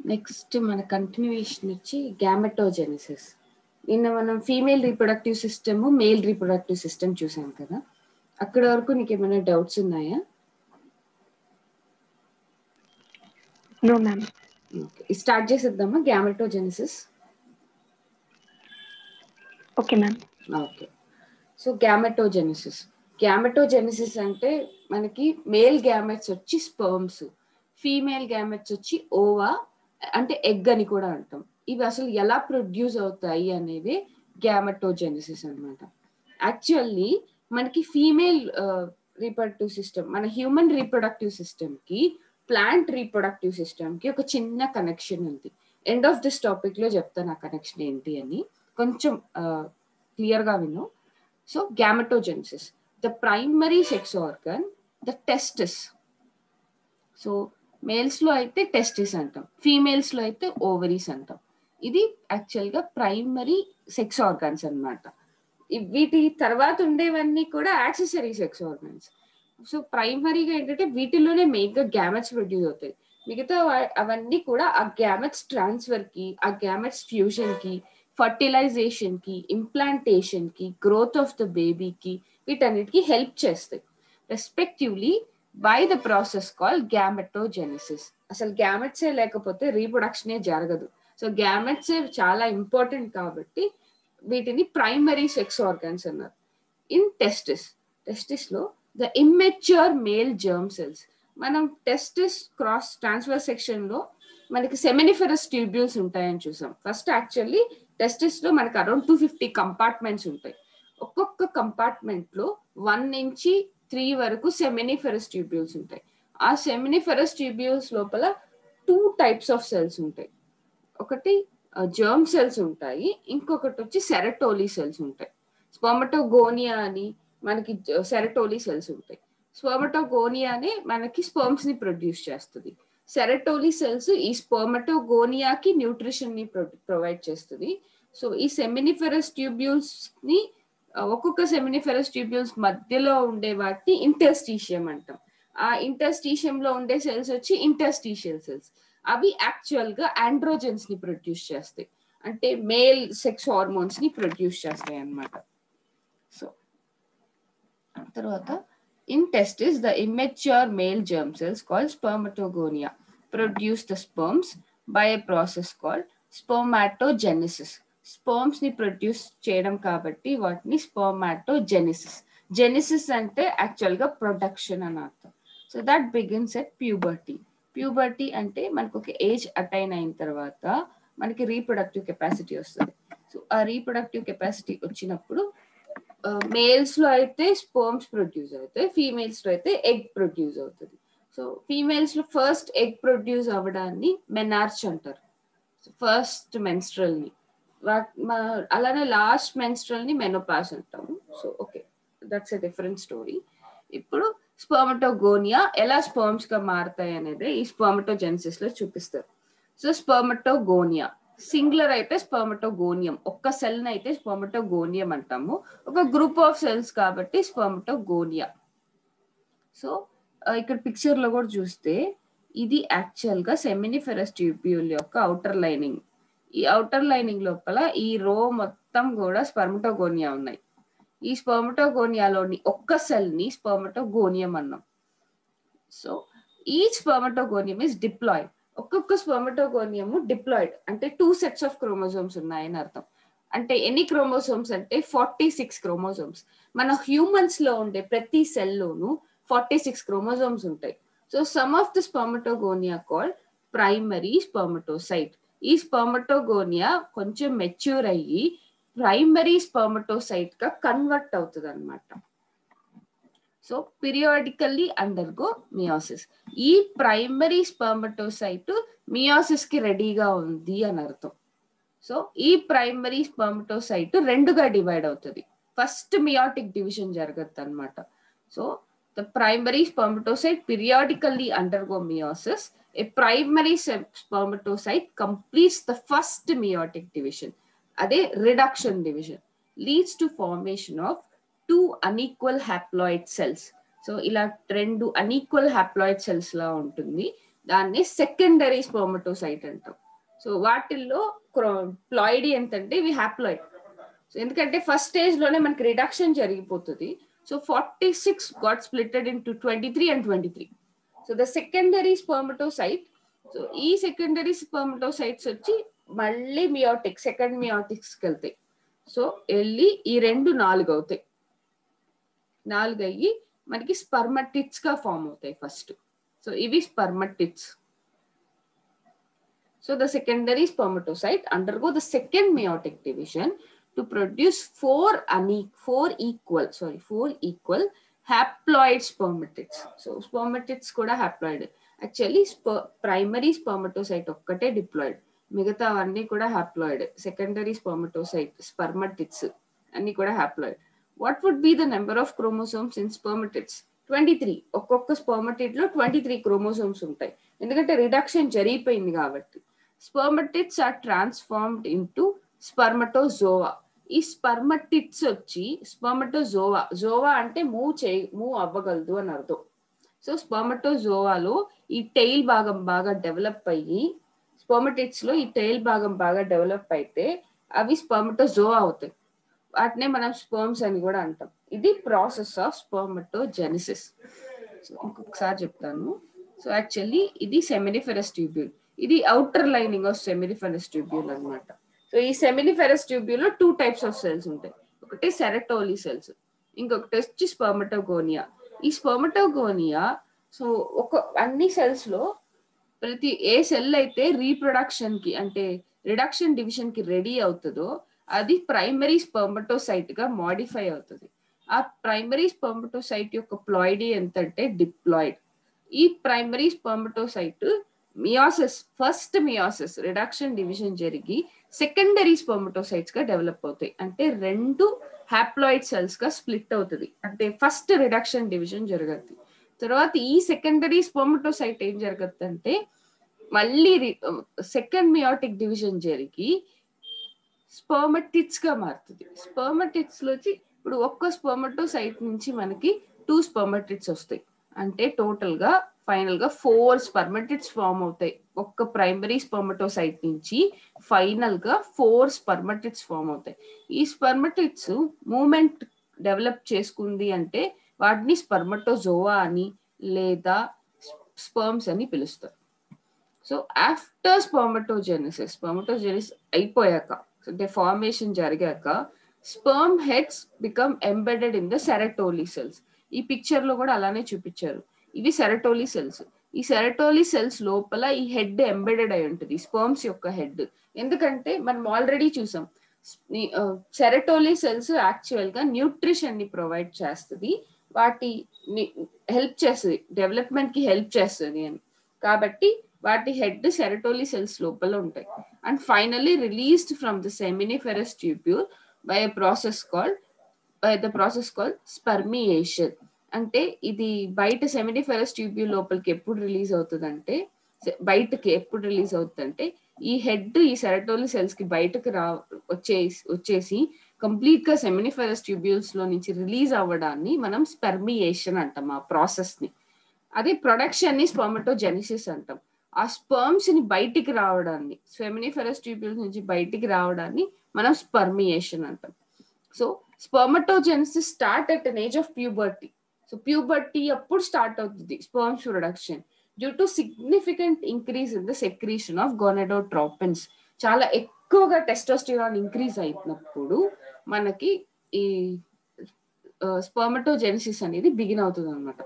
Next మన continuation వచ్చి gametogenesis నిన్న మనం female reproductive system male reproductive system చూసాం కదా అక్కడ వరకు నీకు ఏమైనా డౌట్స్ ఉన్నాయా నో మ్యామ్ స్టార్ట్ చేసేద్దామా gametogenesis okay ma'am okay so gametogenesis gametogenesis అంటే మనకి మేల్ గ్యామెట్స్ వచ్చి స్పర్మ్స్ ఫీమేల్ గ్యామెట్స్ వచ్చి ఓవా అంటే ఎగ్ అని కూడా అంటాం ఇవి అసలు ఎలా ప్రొడ్యూస్ అవుతాయి అనేది గ్యామెటోజెనిసిస్ అనమాట యాక్చువల్లీ మనకి ఫీమేల్ రీప్రొడక్టివ్ సిస్టమ్ మన హ్యూమన్ రీప్రొడక్టివ్ సిస్టమ్ కి ప్లాంట్ రీప్రొడక్టివ్ సిస్టమ్ కి ఒక చిన్న కనెక్షన్ ఉంది ఎండ్ ఆఫ్ దిస్ టాపిక్ లో చెప్తాను ఆ కనెక్షన్ ఏంటి అని కొంచెం క్లియర్ గా విను so gametogenesis the primary sex organ the testis so males లో అయితే టెస్టిస్ అంటాం ఫీమేల్స్ లో అయితే ఓవరీస్ అంటాం ఇది యాక్చువల్ గా ప్రైమరీ సెక్స్ ఆర్గాన్స్ అనమాట వీటి తర్వాత ఉండేవన్నీ కూడా యాక్సెసరీ సెక్స్ ఆర్గాన్స్ సో ప్రైమరీగా ఏంటంటే వీటిలోనే మెయిన్ గా గ్యామెట్స్ ప్రొడ్యూస్ అవుతాయి మిగతా అవన్నీ కూడా ఆ గ్యామెట్స్ ట్రాన్స్ఫర్ కి ఆ గ్యామెట్స్ ఫ్యూజన్ కి ఫర్టిలైజేషన్ కి ఇంప్లాంటేషన్ కి గ్రోత్ ఆఫ్ ద బేబీకి వీటన్నిటికి హెల్ప్ చేస్తాయి respectively by the process call gametogenesis అసలు గ్యామెట్సే లేకపోతే రీప్రొడక్షనే జరగదు సో గ్యామెట్స్ చాలా ఇంపార్టెంట్ కాబట్టి వీటిని ప్రైమరీ సెక్స్ ఆర్గాన్స్ అన్నారు ఇన్ టెస్టిస్ టెస్టిస్ లో the immature male germ cells మనం టెస్టిస్ క్రాస్ ట్రాన్స్ఫర్ సెక్షన్ లో మనకి సెమినిఫెరస్ ట్యూబ్యూల్స్ ఉంటాయని చూసాం ఫస్ట్ యాక్చువల్లీ టెస్టిస్ లో మనకి అరౌండ్ టూ ఫిఫ్టీ కంపార్ట్మెంట్స్ ఉంటాయి ఒక్కొక్క కంపార్ట్మెంట్ లో వన్ నుంచి త్రీ వరకు సెమినిఫెరస్ ట్యూబ్యూల్స్ ఉంటాయి ఆ సెమినిఫెరస్ ట్యూబ్యూల్స్ లోపల టూ టైప్స్ ఆఫ్ సెల్స్ ఉంటాయి ఒకటి జర్మ్ సెల్స్ ఉంటాయి ఇంకొకటి వచ్చి సెరటోలీ సెల్స్ ఉంటాయి స్పర్మటోగోనియా అని మనకి సెరటోలీ సెల్స్ ఉంటాయి స్పర్మటోగోనియానే మనకి స్పర్మ్స్ ని ప్రొడ్యూస్ చేస్తుంది సెరటోలీ సెల్స్ ఈ స్పర్మటోగోనియాకి న్యూట్రిషన్ ని ప్రొవైడ్ చేస్తుంది సో ఈ సెమినిఫెరస్ ట్యూబ్యూల్స్ ని ఒక్కొక్క సెమినిఫెరస్ ట్యూబ్యూల్స్ మధ్యలో ఉండే వాటిని ఇంటర్స్టీషియం అంటాం ఆ ఇంటర్స్టీషియం లో ఉండే సెల్స్ వచ్చి ఇంటర్స్టీషియల్ సెల్స్ అవి యాక్చువల్ గా ఆండ్రోజెన్స్ ని ప్రొడ్యూస్ చేస్తాయి అంటే మేల్ సెక్స్ హార్మోన్స్ ని ప్రొడ్యూస్ చేస్తాయి అన్నమాట సో తర్వాత in testis the immature male germ cells call spermatogonia produce the sperms by a process call spermatogenesis sperms ని ప్రొడ్యూస్ చేయడం కాబట్టి వాటిని స్పర్మాటోజెనిసిస్ జెనిసిస్ అంటే యాక్చువల్ గా ప్రొడక్షన్ అని అర్థం so that begins at puberty puberty అంటే మనకు ఒక ఏజ్ అటైన్ అయిన తర్వాత మనకి రీప్రొడక్టివ్ కెపాసిటీ వస్తుంది సో ఆ రీప్రొడక్టివ్ కెపాసిటీ వచ్చినప్పుడు మేల్స్ లో అయితే స్పర్మ్స్ ప్రొడ్యూస్ అవుతాయి ఫీమేల్స్ లో అయితే ఎగ్ ప్రొడ్యూస్ అవుతుంది సో ఫీమేల్స్ లో ఫస్ట్ ఎగ్ ప్రొడ్యూస్ అవ్వడాన్ని మెనార్చ్ అంటారు ఫస్ట్ మెన్స్ట్రల్ ని అలానే లాస్ట్ మెన్స్ట్రల్ ని మెనోపాస్ అంటాము so okay that's a different story ఇప్పుడు స్పర్మటోగోనియా ఎలా స్పర్మ్స్ గా మారుతాయి అనేది ఈ స్పర్మటోజెన్సిస్ లో చూపిస్తారు సో స్పర్మటోగోనియా సింగులర్ అయితే స్పర్మటోగోనియం ఒక్క సెల్ అయితే స్పర్మటోగోనియం అంటాము ఒక గ్రూప్ ఆఫ్ సెల్స్ కాబట్టి స్పర్మటోగోనియా సో ఇక్కడ పిక్చర్ లో కూడా చూస్తే ఇది యాక్చువల్ గా సెమినిఫెరస్ ట్యూబ్యూల్ యొక్క అవుటర్ లైనింగ్ ఈ అవుటర్ లైనింగ్ లోపల ఈ రో మొత్తం కూడా స్పర్మటోగోనియా ఉన్నాయి ఈ స్పర్మటోగోనియాలోని ఒక్క సెల్ ని స్పర్మటోగోనియం అన్నాం సో ఈ స్పర్మటోగోనియం ఇస్ డిప్లాయిడ్ ఒక్కొక్క స్పర్మటోగోనియం డిప్లాయిడ్ అంటే టూ సెట్స్ ఆఫ్ క్రోమోజోమ్స్ ఉన్నాయని అర్థం అంటే ఎన్ని క్రోమోజోమ్స్ అంటే ఫార్టీ సిక్స్ క్రోమోజోమ్స్ మన హ్యూమన్స్ లో ఉండే ప్రతి సెల్లోనూ ఫార్టీ సిక్స్ క్రోమోజోమ్స్ ఉంటాయి so some of the spermatogonia called primary spermatocyte ఈ స్పర్మటోగోనియా కొంచెం మెచ్యూర్ అయ్యి ప్రైమరీ స్పర్మటోసైట్ గా కన్వర్ట్ అవుతుంది అనమాట సో పీరియాడికల్లీ అండర్గో మియాసిస్ ఈ ప్రైమరీ స్పర్మటోసైట్ మియాసిస్ కి రెడీగా ఉంది అని అర్థం సో ఈ ప్రైమరీ స్పర్మటోసైట్ రెండుగా డివైడ్ అవుతుంది ఫస్ట్ మియాటిక్ డివిజన్ జరగద్దు అనమాట so the primary spermatocyte periodically undergo meiosis a primary spermatocyte completes the first meiotic division అదే reduction division leads to formation of two unequal haploid cells so ఇలా రెండు unequal haploid cells లా ఉంటుంది దాన్ని secondary spermatocyte అంటాం so వాటిల్లో ploidy ఎంతంటే ఇవి హ్యాప్లాయిడ్ సో ఎందుకంటే ఫస్ట్ స్టేజ్ లోనే మనకి రిడక్షన్ జరిగిపోతుంది so forty six got splitted into twenty three and twenty three so the secondary spermatocyte so ఈ సెకండరీ స్పర్మటోసైట్స్ వచ్చి మళ్ళీ మియోటిక్ సెకండ్ మియోటిక్స్కి వెళ్తాయి సో వెళ్ళి ఈ రెండు నాలుగు అవుతాయి నాలుగు అయ్యి మనకి స్పర్మటిట్స్ గా ఫామ్ అవుతాయి ఫస్ట్ సో ఇవి spermatids so the secondary spermatocyte undergo the second meiotic division to produce four అనీ four equal sorry four equal haploid spermatids so spermatids కూడా హ్యాప్లాయిడ్ యాక్చువల్లీ ప్రైమరీ స్పర్మటోసైట్ ఒక్కటే డిప్లాయిడ్ మిగతా అన్ని కూడా haploid secondary spermatocyte spermatids అన్ని కూడా haploid what would be the number of chromosomes in spermatids twenty three ఒక్కొక్క spermatid లో twenty three chromosomes ఉంటాయి ఎందుకంటే రిడక్షన్ జరిగిపోయింది కాబట్టి spermatids are transformed into spermatozoa ఈ స్పర్మటిట్స్ వచ్చి స్పర్మటోజోవా జోవా అంటే మూవ్ చేయి మూవ్ అవ్వగలదు అని అర్థం సో స్పర్మటోజోవాలో ఈ టైల్ భాగం బాగా డెవలప్ అయ్యి స్పర్మటిట్స్ లో ఈ టైల్ భాగం బాగా డెవలప్ అయితే అవి స్పర్మటోజోవా అవుతాయి వాటినే మనం స్పర్మ్స్ అని కూడా అంటాం ఇది ప్రాసెస్ ఆఫ్ స్పర్మటోజెనిసిస్ సో ఇంకొకసారి చెప్తాను సో యాక్చువల్లీ ఇది సెమినిఫెరస్ ట్యూబ్యూల్ ఇది outer lining of seminiferous tubule అనమాట సో ఈ సెమినిఫెరస్ ట్యూబ్యూల్ లో టూ టైప్స్ ఆఫ్ సెల్స్ ఉంటాయి ఒకటి సెరటోలీ సెల్స్ ఇంకొకటి వచ్చి స్పర్మటోగోనియా ఈ స్పర్మటోగోనియా సో ఒక అన్ని సెల్స్ లో ప్రతి ఏ సెల్ అయితే రీప్రొడక్షన్ కి అంటే రిడక్షన్ డివిజన్ కి రెడీ అవుతుందో అది ప్రైమరీ స్పర్మటోసైట్ గా మాడిఫై అవుతుంది ఆ ప్రైమరీ స్పర్మటోసైట్ యొక్క ప్లాయిడీ ఎంత అంటే డిప్లాయిడ్ ఈ primary spermatocyte meiosis first meiosis reduction division జరిగి సెకండరీ స్పర్మటోసైట్స్ గా డెవలప్ అవుతాయి అంటే రెండు హ్యాప్లాయిడ్ సెల్స్ గా స్ప్లిట్ అవుతుంది అంటే ఫస్ట్ రిడక్షన్ డివిజన్ జరగద్ది తర్వాత ఈ సెకండరీ స్పర్మటోసైట్ ఏం జరగద్దు అంటే మళ్ళీ సెకండ్ మియాటిక్ డివిజన్ జరిగి స్పర్మటిట్స్ గా మారుతుంది స్పర్మటిట్స్ లో వచ్చి ఇప్పుడు ఒక్క స్పర్మటోసైట్ నుంచి మనకి టూ స్పర్మటిట్స్ వస్తాయి అంటే టోటల్ గా ఫైనల్ గా ఫోర్ స్పర్మటిట్స్ ఫామ్ అవుతాయి ఒక్క ప్రైమరీ స్పర్మటోసైట్ నుంచి ఫైనల్ గా ఫోర్ స్పర్మటిట్స్ ఫామ్ అవుతాయి ఈ స్పర్మటిట్స్ మూమెంట్ డెవలప్ చేసుకుంది అంటే వాటిని స్పర్మటోజోవా అని లేదా స్పర్మ్స్ అని పిలుస్తారు సో ఆఫ్టర్ స్పర్మటోజెనిసిస్ స్పర్మటోజెనిస్ అయిపోయాక అంటే ఫార్మేషన్ జరిగాక sperm heads become embedded in the Sertoli cells ఈ పిక్చర్ లో కూడా అలానే చూపించారు ఇవి సెరటోలీ సెల్స్ ఈ సెరటోలీ సెల్స్ లోపల ఈ హెడ్ ఎంబెడెడ్ అయి ఉంటుంది స్పర్మ్స్ యొక్క హెడ్ ఎందుకంటే మనం ఆల్రెడీ చూసాం సెరటోలీ సెల్స్ యాక్చువల్ గా న్యూట్రిషన్ ని ప్రొవైడ్ చేస్తుంది వాటి హెల్ప్ చేస్తుంది డెవలప్మెంట్ కి హెల్ప్ చేస్తుంది అని కాబట్టి వాటి హెడ్ సెరటోలీ సెల్స్ లోపల ఉంటాయి and finally released from the seminiferous tubule by a process called by the process called spermiation అంటే ఇది బయట సెమినిఫెరస్ ట్యూబ్యూల్ లోపలికి ఎప్పుడు రిలీజ్ అవుతుందంటే బయటకి ఎప్పుడు రిలీజ్ అవుతుందంటే ఈ హెడ్ ఈ సెరటోలీ సెల్స్ కి బయటకు రా వచ్చేసి వచ్చేసి కంప్లీట్ గా సెమినిఫెరస్ ట్యూబ్యూల్స్ లో నుంచి రిలీజ్ అవ్వడాన్ని మనం స్పెర్మియేషన్ అంటాం ఆ ప్రాసెస్ ని అదే ప్రొడక్షన్ ని స్పర్మటోజెనిసిస్ అంటాం ఆ స్పర్మ్స్ ని బయటికి రావడాన్ని సెమినిఫెరస్ ట్యూబ్యూల్స్ నుంచి బయటికి రావడాన్ని మనం స్పర్మియేషన్ అంటాం so spermatogenesis start at an age of puberty so puberty అప్పుడు స్టార్ట్ అవుతుంది sperms production due to significant increase in the secretion of gonadotropins చాలా ఎక్కువగా టెస్టోస్టిరాన్ ఇంక్రీజ్ అయినప్పుడు మనకి ఈ స్పర్మటోజెనిసిస్ అనేది బిగిన్ అవుతుంది అనమాట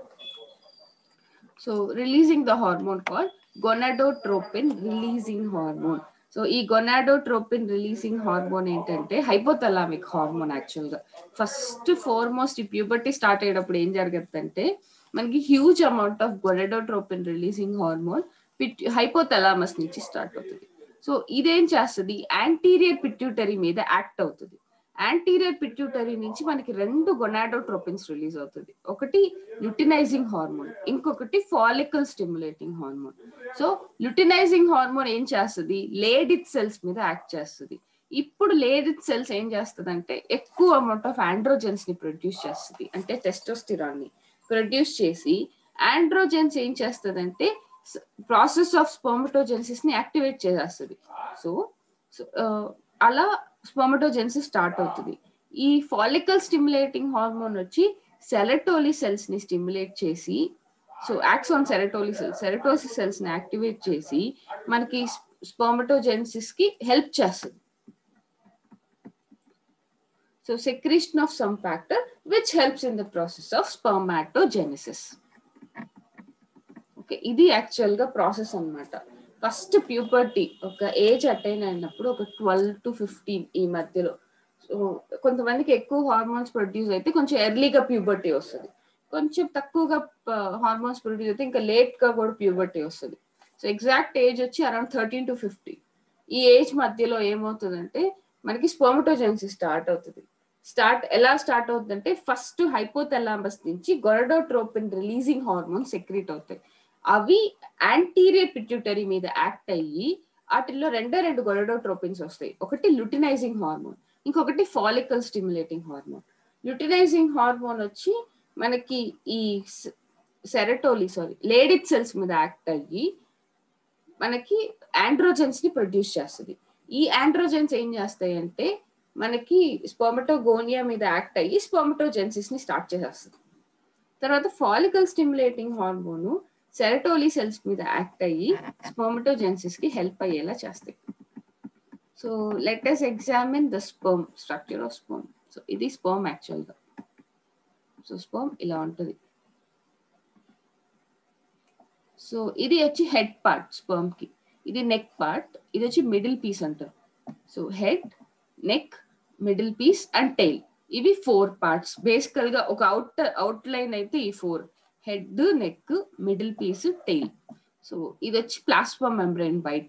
so releasing the hormone call gonadotropin releasing hormone so ఈ గొనాడోట్రోపిన్ రిలీజింగ్ హార్మోన్ ఏంటంటే హైపోథలామిక్ హార్మోన్ యాక్చువల్ గా ఫస్ట్ ఫార్మోస్ట్ ఈ ప్యూబర్టీ స్టార్ట్ అయ్యేటప్పుడు ఏం జరుగుతుందంటే మనకి huge amount of gonadotropin releasing hormone pit hypothalamus నుంచి స్టార్ట్ అవుతుంది సో ఇదేం చేస్తుంది యాంటీరియర్ పిట్యూటరీ మీద యాక్ట్ అవుతుంది యాంటీరియర్ పిట్యూటరీ నుంచి మనకి రెండు గొనాడోట్రోపిన్స్ రిలీజ్ అవుతుంది ఒకటి లుటినైజింగ్ హార్మోన్ ఇంకొకటి follicle stimulating hormone so luteinising hormone ఏం చేస్తుంది లేడిత్ సెల్స్ మీద యాక్ట్ చేస్తుంది ఇప్పుడు లేడిత్ సెల్స్ ఏం చేస్తుంది అంటే ఎక్కువ అమౌంట్ ఆఫ్ ఆండ్రోజెన్స్ ని ప్రొడ్యూస్ చేస్తుంది అంటే టెస్టోస్టిరాన్ ని ప్రొడ్యూస్ చేసి ఆండ్రోజెన్స్ ఏం చేస్తుంది అంటే ప్రాసెస్ ఆఫ్ స్పర్మటోజెన్సిస్ ని యాక్టివేట్ చేసేస్తుంది సో అలా స్పర్మటోజెన్సిస్ స్టార్ట్ అవుతుంది ఈ ఫాలికల్ స్టిమ్యులేటింగ్ హార్మోన్ వచ్చి సెరటోలి సెల్స్ ని స్టిమ్యులేట్ చేసి సో యాక్సాన్ సెరటోలి సెల్స్ సెరటోసిస్ సెల్స్ ని యాక్టివేట్ చేసి మనకి స్పర్మటోజెన్సిస్ కి హెల్ప్ చేస్తుంది so secretion of some factor which helps in the process of spermatogenesis okay ఇది యాక్చువల్ గా ప్రాసెస్ అన్నమాట ఫస్ట్ ప్యూబర్టీ ఒక ఏజ్ అటైన్ అయినప్పుడు ఒక ట్వెల్వ్ టు ఫిఫ్టీన్ ఈ మధ్యలో సో కొంతమందికి ఎక్కువ హార్మోన్స్ ప్రొడ్యూస్ అయితే కొంచెం ఎర్లీగా ప్యూబర్టీ వస్తుంది కొంచెం తక్కువగా హార్మోన్స్ ప్రొడ్యూస్ అయితే ఇంకా లేట్ గా కూడా ప్యూబర్టీ వస్తుంది సో ఎగ్జాక్ట్ ఏజ్ వచ్చి అరౌండ్ థర్టీన్ టు ఫిఫ్టీ ఈ ఏజ్ మధ్యలో ఏమవుతుందంటే మనకి స్పోమటోజెన్సిస్ స్టార్ట్ అవుతుంది స్టార్ట్ ఎలా స్టార్ట్ అవుతుందంటే ఫస్ట్ హైపోథెలామస్ నుంచి గొరడోట్రోపిన్ రిలీజింగ్ హార్మోన్ సెక్రెట్ అవుతాయి అవి యాంటీరియర్ పిట్యూటరీ మీద యాక్ట్ అయ్యి వాటిల్లో రెండే రెండు గొరడోట్రోపిన్స్ వస్తాయి ఒకటి లుటినైజింగ్ హార్మోన్ ఇంకొకటి follicle stimulating hormone luteinising hormone వచ్చి మనకి ఈ సెరటోలి సారీ లేడిడ్ సెల్స్ మీద యాక్ట్ అయ్యి మనకి ఆండ్రోజెన్స్ ని ప్రొడ్యూస్ చేస్తుంది ఈ ఆండ్రోజెన్స్ ఏం చేస్తాయి అంటే మనకి స్పొమటోగోనియా మీద యాక్ట్ అయ్యి స్పొమటోజెన్సిస్ ని స్టార్ట్ చేసేస్తుంది తర్వాత follicle stimulating hormone Sertoli cells మీద యాక్ట్ అయ్యి స్పొమటోజెన్సిస్ కి హెల్ప్ అయ్యేలా చేస్తాయి so let us examine the sperm structure of sperm so ఇది స్పర్మ్ యాక్చువల్ గా సో స్పర్మ్ ఇలా ఉంటుంది సో ఇది వచ్చి హెడ్ పార్ట్ స్పర్మ్ కి ఇది నెక్ పార్ట్ ఇది వచ్చి మిడిల్ పీస్ అంటారు so head neck middle piece and tail ఇవి ఫోర్ పార్ట్స్ బేసికల్ గా ఒక అవుట్ అవుట్ లైన్ అయితే ఈ four head neck middle piece tail so ఇది వచ్చి ప్లాస్మా మెంబ్రెయిన్ బయట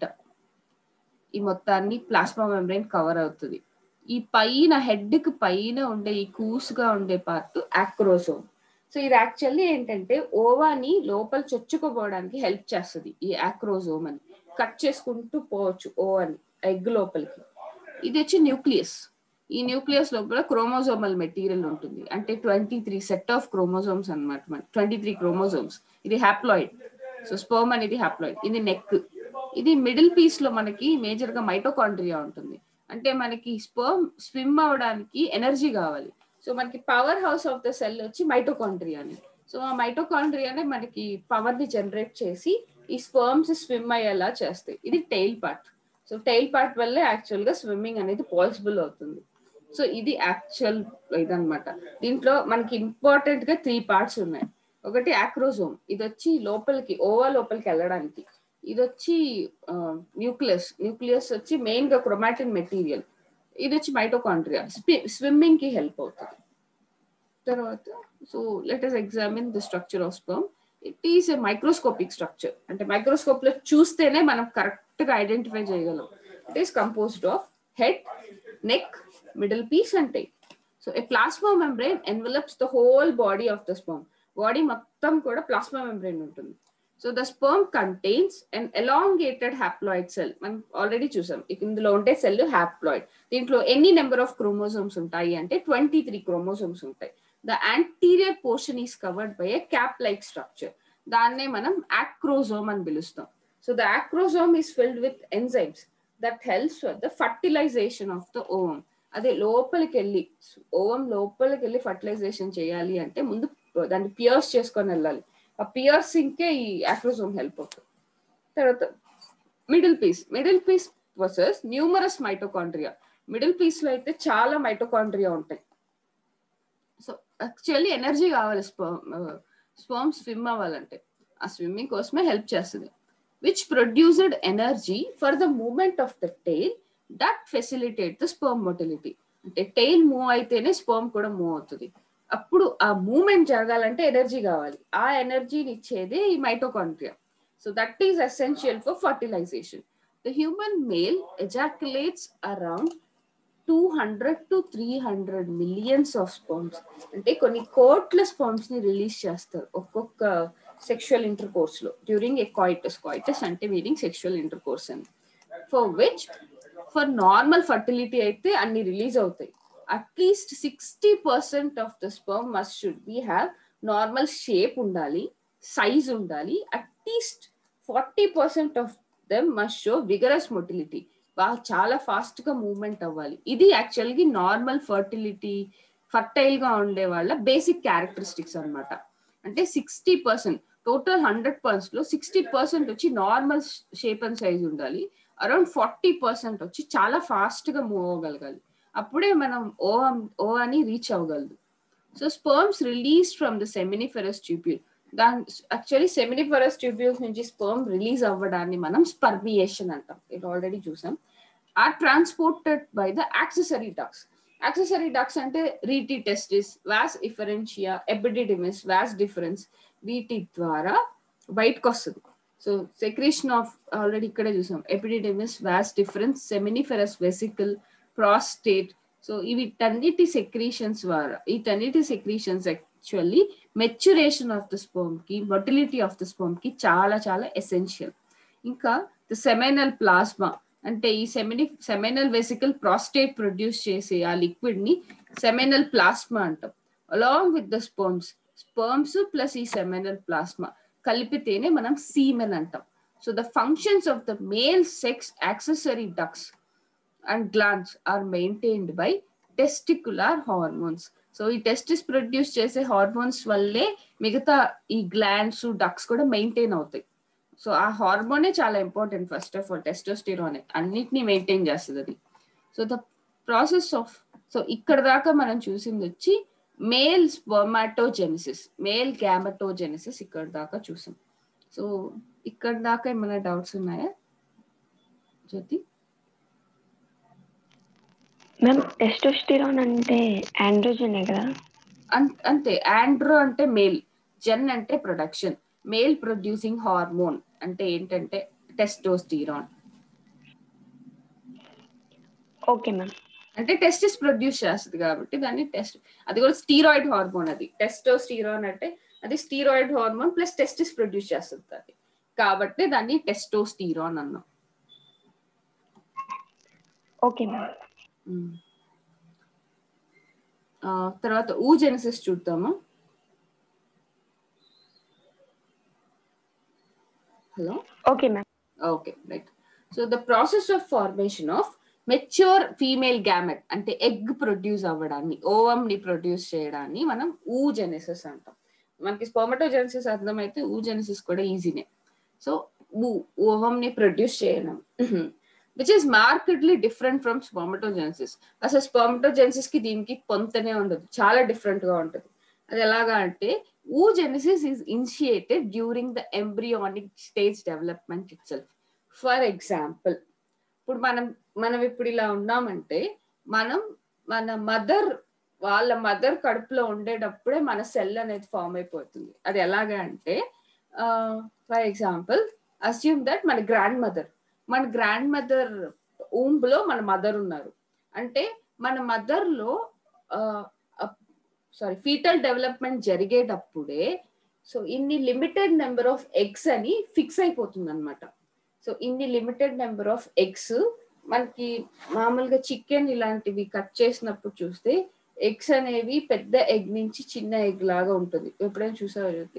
ఈ మొత్తాన్ని ప్లాస్మా మెంబ్రెయిన్ కవర్ అవుతుంది ఈ పైన హెడ్ కి పైన ఉండే ఈ కూసుగా ఉండే పార్ట్ ఆక్రోసోమ్ సో ఇది యాక్చువల్లీ ఏంటంటే ఓవాని లోపల చొచ్చుకోపోవడానికి హెల్ప్ చేస్తుంది ఈ ఆక్రోజోమ్ అని కట్ చేసుకుంటూ పోవచ్చు ఓ అని ఎగ్ లోపలికి ఇది వచ్చి న్యూక్లియస్ ఈ న్యూక్లియస్ లోపల క్రోమోజోమల్ మెటీరియల్ ఉంటుంది అంటే twenty three set of chromosomes అనమాట మన ట్వంటీ త్రీ క్రోమోజోమ్స్ ఇది హ్యాప్లాయిడ్ సో స్పోమ్ అనేది హ్యాప్లాయిడ్ ఇది నెక్ ఇది మిడిల్ పీస్ లో మనకి మేజర్ గా మైటోకాండ్రియా ఉంటుంది అంటే మనకి స్పర్మ్ స్విమ్ అవడానికి ఎనర్జీ కావాలి సో మనకి power house of the cell వచ్చి మైటోకాండ్రియా అని సో ఆ మైటోకాండ్రియానే మనకి పవర్ ని జనరేట్ చేసి ఈ స్పర్మ్స్ స్విమ్ అయ్యేలా చేస్తాయి ఇది tail part so tail part వల్లే యాక్చువల్ గా స్విమ్మింగ్ అనేది పాసిబుల్ అవుతుంది సో ఇది యాక్చువల్ ఇదనమాట దీంట్లో మనకి ఇంపార్టెంట్ గా త్రీ పార్ట్స్ ఉన్నాయి ఒకటి ఆక్రోజోమ్ ఇది వచ్చి లోపలికి ఓవా లోపలికి వెళ్ళడానికి ఇది వచ్చి న్యూక్లియస్ న్యూక్లియస్ వచ్చి మెయిన్ గా క్రొమాటిన్ మెటీరియల్ ఇది వచ్చి మైటోకాండ్రియా స్విమ్మింగ్ కి హెల్ప్ అవుతుంది తర్వాత so let us examine the structure of sperm it is a microscopic structure అంటే మైక్రోస్కోప్ లో చూస్తేనే మనం కరెక్ట్ గా ఐడెంటిఫై చేయగలం it is composed of head neck middle piece and tail so a plasma membrane envelops the whole body of the sperm body మొత్తం కూడా plasma membrane ఉంటుంది so the sperm contains an elongated haploid cell మనం already చూసాం ఇందులో ఉంటే cell haploid దీంట్లో ఎన్ని number of chromosomes ఉంటాయి అంటే ట్వంటీ త్రీ క్రోమోజోమ్స్ ఉంటాయి the anterior portion is covered by a cap like structure దాన్నే మనం ఆక్రోజోమ్ అని పిలుస్తాం so the acrosome is filled with enzymes that helps for the fertilization of the ovum అదే లోపలికి వెళ్ళి ఓవం లోపలికి వెళ్ళి ఫర్టిలైజేషన్ చేయాలి అంటే ముందు దాన్ని పియర్స్ చేసుకొని వెళ్ళాలి ఆ పియర్సింగ్ కే ఈ ఆక్రోజోమ్ హెల్ప్ అవుతుంది తర్వాత middle piece middle piece versus numerous mitochondria middle piece లో అయితే చాలా మైటోకాండ్రియా ఉంటాయి సో యాక్చువల్లీ ఎనర్జీ కావాలి స్పర్మ్ స్విమ్ అవ్వాలంటే ఆ స్విమ్మింగ్ కోసమే హెల్ప్ చేస్తుంది which produced energy for the movement of the tail that facilitate the sperm motility అంటే టైల్ మూవ్ అయితేనే స్పర్మ్ కూడా మూవ్ అవుతుంది అప్పుడు ఆ మూమెంట్ జరగాలంటే ఎనర్జీ కావాలి ఆ ఎనర్జీని ఇచ్చేదే ఈ mitochondria so that is essential for fertilization the human male ejaculates around two hundred to three hundred millions of sperms అంటే కొన్ని కోట్ల స్పర్మ్స్ ని రిలీజ్ చేస్తారు ఒక్కొక్క సెక్షువల్ ఇంటర్ కోర్స్ లో డ్యూరింగ్ ఏ కాయిటస్ కాయిటస్ అంటే మీనింగ్ సెక్షువల్ ఇంటర్ కోర్స్ అని for which for normal fertility అయితే అన్ని రిలీజ్ అవుతాయి at least sixty percent of the sperm must should be have normal shape ఉండాలి సైజ్ ఉండాలి at least forty percent of them must show vigorous motility బాగా చాలా fast గా movement అవ్వాలి ఇది యాక్చువల్గా నార్మల్ ఫర్టిలిటీ ఫర్టైల్ గా ఉండే వాళ్ళ బేసిక్ క్యారెక్టరిస్టిక్స్ అన్నమాట అంటే sixty percent total hundred percent లో సిక్స్టీ పర్సెంట్ వచ్చి నార్మల్ షేప్ అండ్ సైజ్ ఉండాలి అరౌండ్ ఫార్టీ పర్సెంట్ వచ్చి చాలా ఫాస్ట్ గా మూవ్ అవ్వగలగాలి అప్పుడే మనం ఓ ఓ అని రీచ్ అవ్వగలదు so sperms release from the seminiferous tubule దాని యాక్చువల్లీ సెమినిఫెరస్ ట్యూబ్యూల్స్ నుంచి స్పర్మ్ రిలీజ్ అవ్వడాన్ని మనం స్పర్మియేషన్ అంటాం ఇది ఆల్రెడీ చూసాం are transported by the accessory ducts accessory ducts అంటే rete testis vas efferentia epididymis vas deferens వీటి ద్వారా బయటకు వస్తుంది సో సెక్రేషన్ ఆఫ్ ఆల్రెడీ ఇక్కడే చూసాం epididymis vas deferens seminiferous vesicle prostate so వీటన్నిటి సెక్రీషన్స్ ద్వారా వీటన్నిటి secretions actually maturation of the sperm కి మొటిలిటీ ఆఫ్ ద స్పోమ్ కి చాలా చాలా ఎసెన్షియల్ ఇంకా ద సెమైనల్ ప్లాస్మా అంటే ఈ సెమిని సెమైనల్ వెసికల్ ప్రాస్టేట్ ప్రొడ్యూస్ చేసే ఆ లిక్విడ్ ని సెమైనల్ ప్లాస్మా అంటాం along with the sperms sperms plus ఈ సెమైనల్ ప్లాస్మా కలిపితేనే మనం సీమెన్ అంటాం so the functions of the male sex accessory ducts and glands are maintained by testicular hormones so ఈ testis produce చేసే hormones వల్లే మిగతా ఈ గ్లాండ్స్ డక్స్ కూడా మెయింటైన్ అవుతాయి సో ఆ హార్మోనే చాలా ఇంపార్టెంట్ ఫస్ట్ ఆఫ్ ఆల్ టెస్టోస్టిరోనే అన్నిటినీ మెయింటైన్ చేస్తుంది అది so the process of so ఇక్కడ దాకా మనం చూసింది వచ్చి మేల్ స్పర్మాటోజెనిసిస్ మేల్ గ్యామటోజెనిసిస్ ఇక్కడ దాకా చూసాం సో ఇక్కడ దాకా ఏమైనా డౌట్స్ ఉన్నాయా జ్యోతి మ్యామ్ టెస్టోస్టిరాన్ అంటే ఆండ్రోజనే కదా అంతే ఆండ్రో అంటే మేల్ జెన్ అంటే ప్రొడక్షన్ మేల్ ప్రొడ్యూసింగ్ హార్మోన్ అంటే ఏంటంటే టెస్టోస్టిరాన్ ఓకే మ్యామ్ అంటే టెస్టిస్ ప్రొడ్యూస్ చేస్తుంది కాబట్టి దాన్ని టెస్ట్ అది కూడా స్టీరాయిడ్ హార్మోన్ అది టెస్టోస్టిరాన్ అంటే అది steroid hormone plus testis produce చేస్తుంది అది కాబట్టి దాన్ని టెస్టోస్టిరాన్ అన్నాం ఓకే మ్యామ్ తర్వాత ఊజెనసిస్ చూద్దాము hello okay ma'am okay right so the process of formation of mature female gamete అంటే ఎగ్ ప్రొడ్యూస్ అవ్వడాన్ని ఓవం ని ప్రొడ్యూస్ చేయడాన్ని మనం ఊజెనసిస్ అంటాం మనకి స్పోమటోజెనసిస్ అర్థమైతే ఊజెనసిస్ కూడా ఈజీనే సో ఓవం ని ప్రొడ్యూస్ చేయడం which is markedly different from spermatogenesis అసలు స్పర్మటోజెన్సిస్ కి దీనికి పొంతనే ఉండదు చాలా డిఫరెంట్ గా ఉంటుంది అది ఎలాగా అంటే oogenesis is initiated during the embryonic stage development itself for example ఇప్పుడు మనం మనం ఇప్పుడు ఇలా ఉన్నామంటే మనం మన మదర్ వాళ్ళ మదర్ కడుపులో ఉండేటప్పుడే మన సెల్ అనేది ఫామ్ అయిపోతుంది అది ఎలాగా అంటే ఫర్ ఎగ్జాంపుల్ అస్యూమ్ దట్ మన గ్రాండ్ మదర్ మన గ్రాండ్ మదర్ ఊంబ్ లో మన మదర్ ఉన్నారు అంటే మన మదర్ లో సారీ ఫీటల్ డెవలప్మెంట్ జరిగేటప్పుడే సో ఇన్ని లిమిటెడ్ నెంబర్ ఆఫ్ ఎగ్స్ అని ఫిక్స్ అయిపోతుంది అనమాట సో ఇన్ని లిమిటెడ్ నెంబర్ ఆఫ్ ఎగ్స్ మనకి మామూలుగా చికెన్ ఇలాంటివి కట్ చేసినప్పుడు చూస్తే ఎగ్స్ అనేవి పెద్ద ఎగ్ నుంచి చిన్న ఎగ్ లాగా ఉంటుంది ఎప్పుడైనా చూసావా జ్యోతి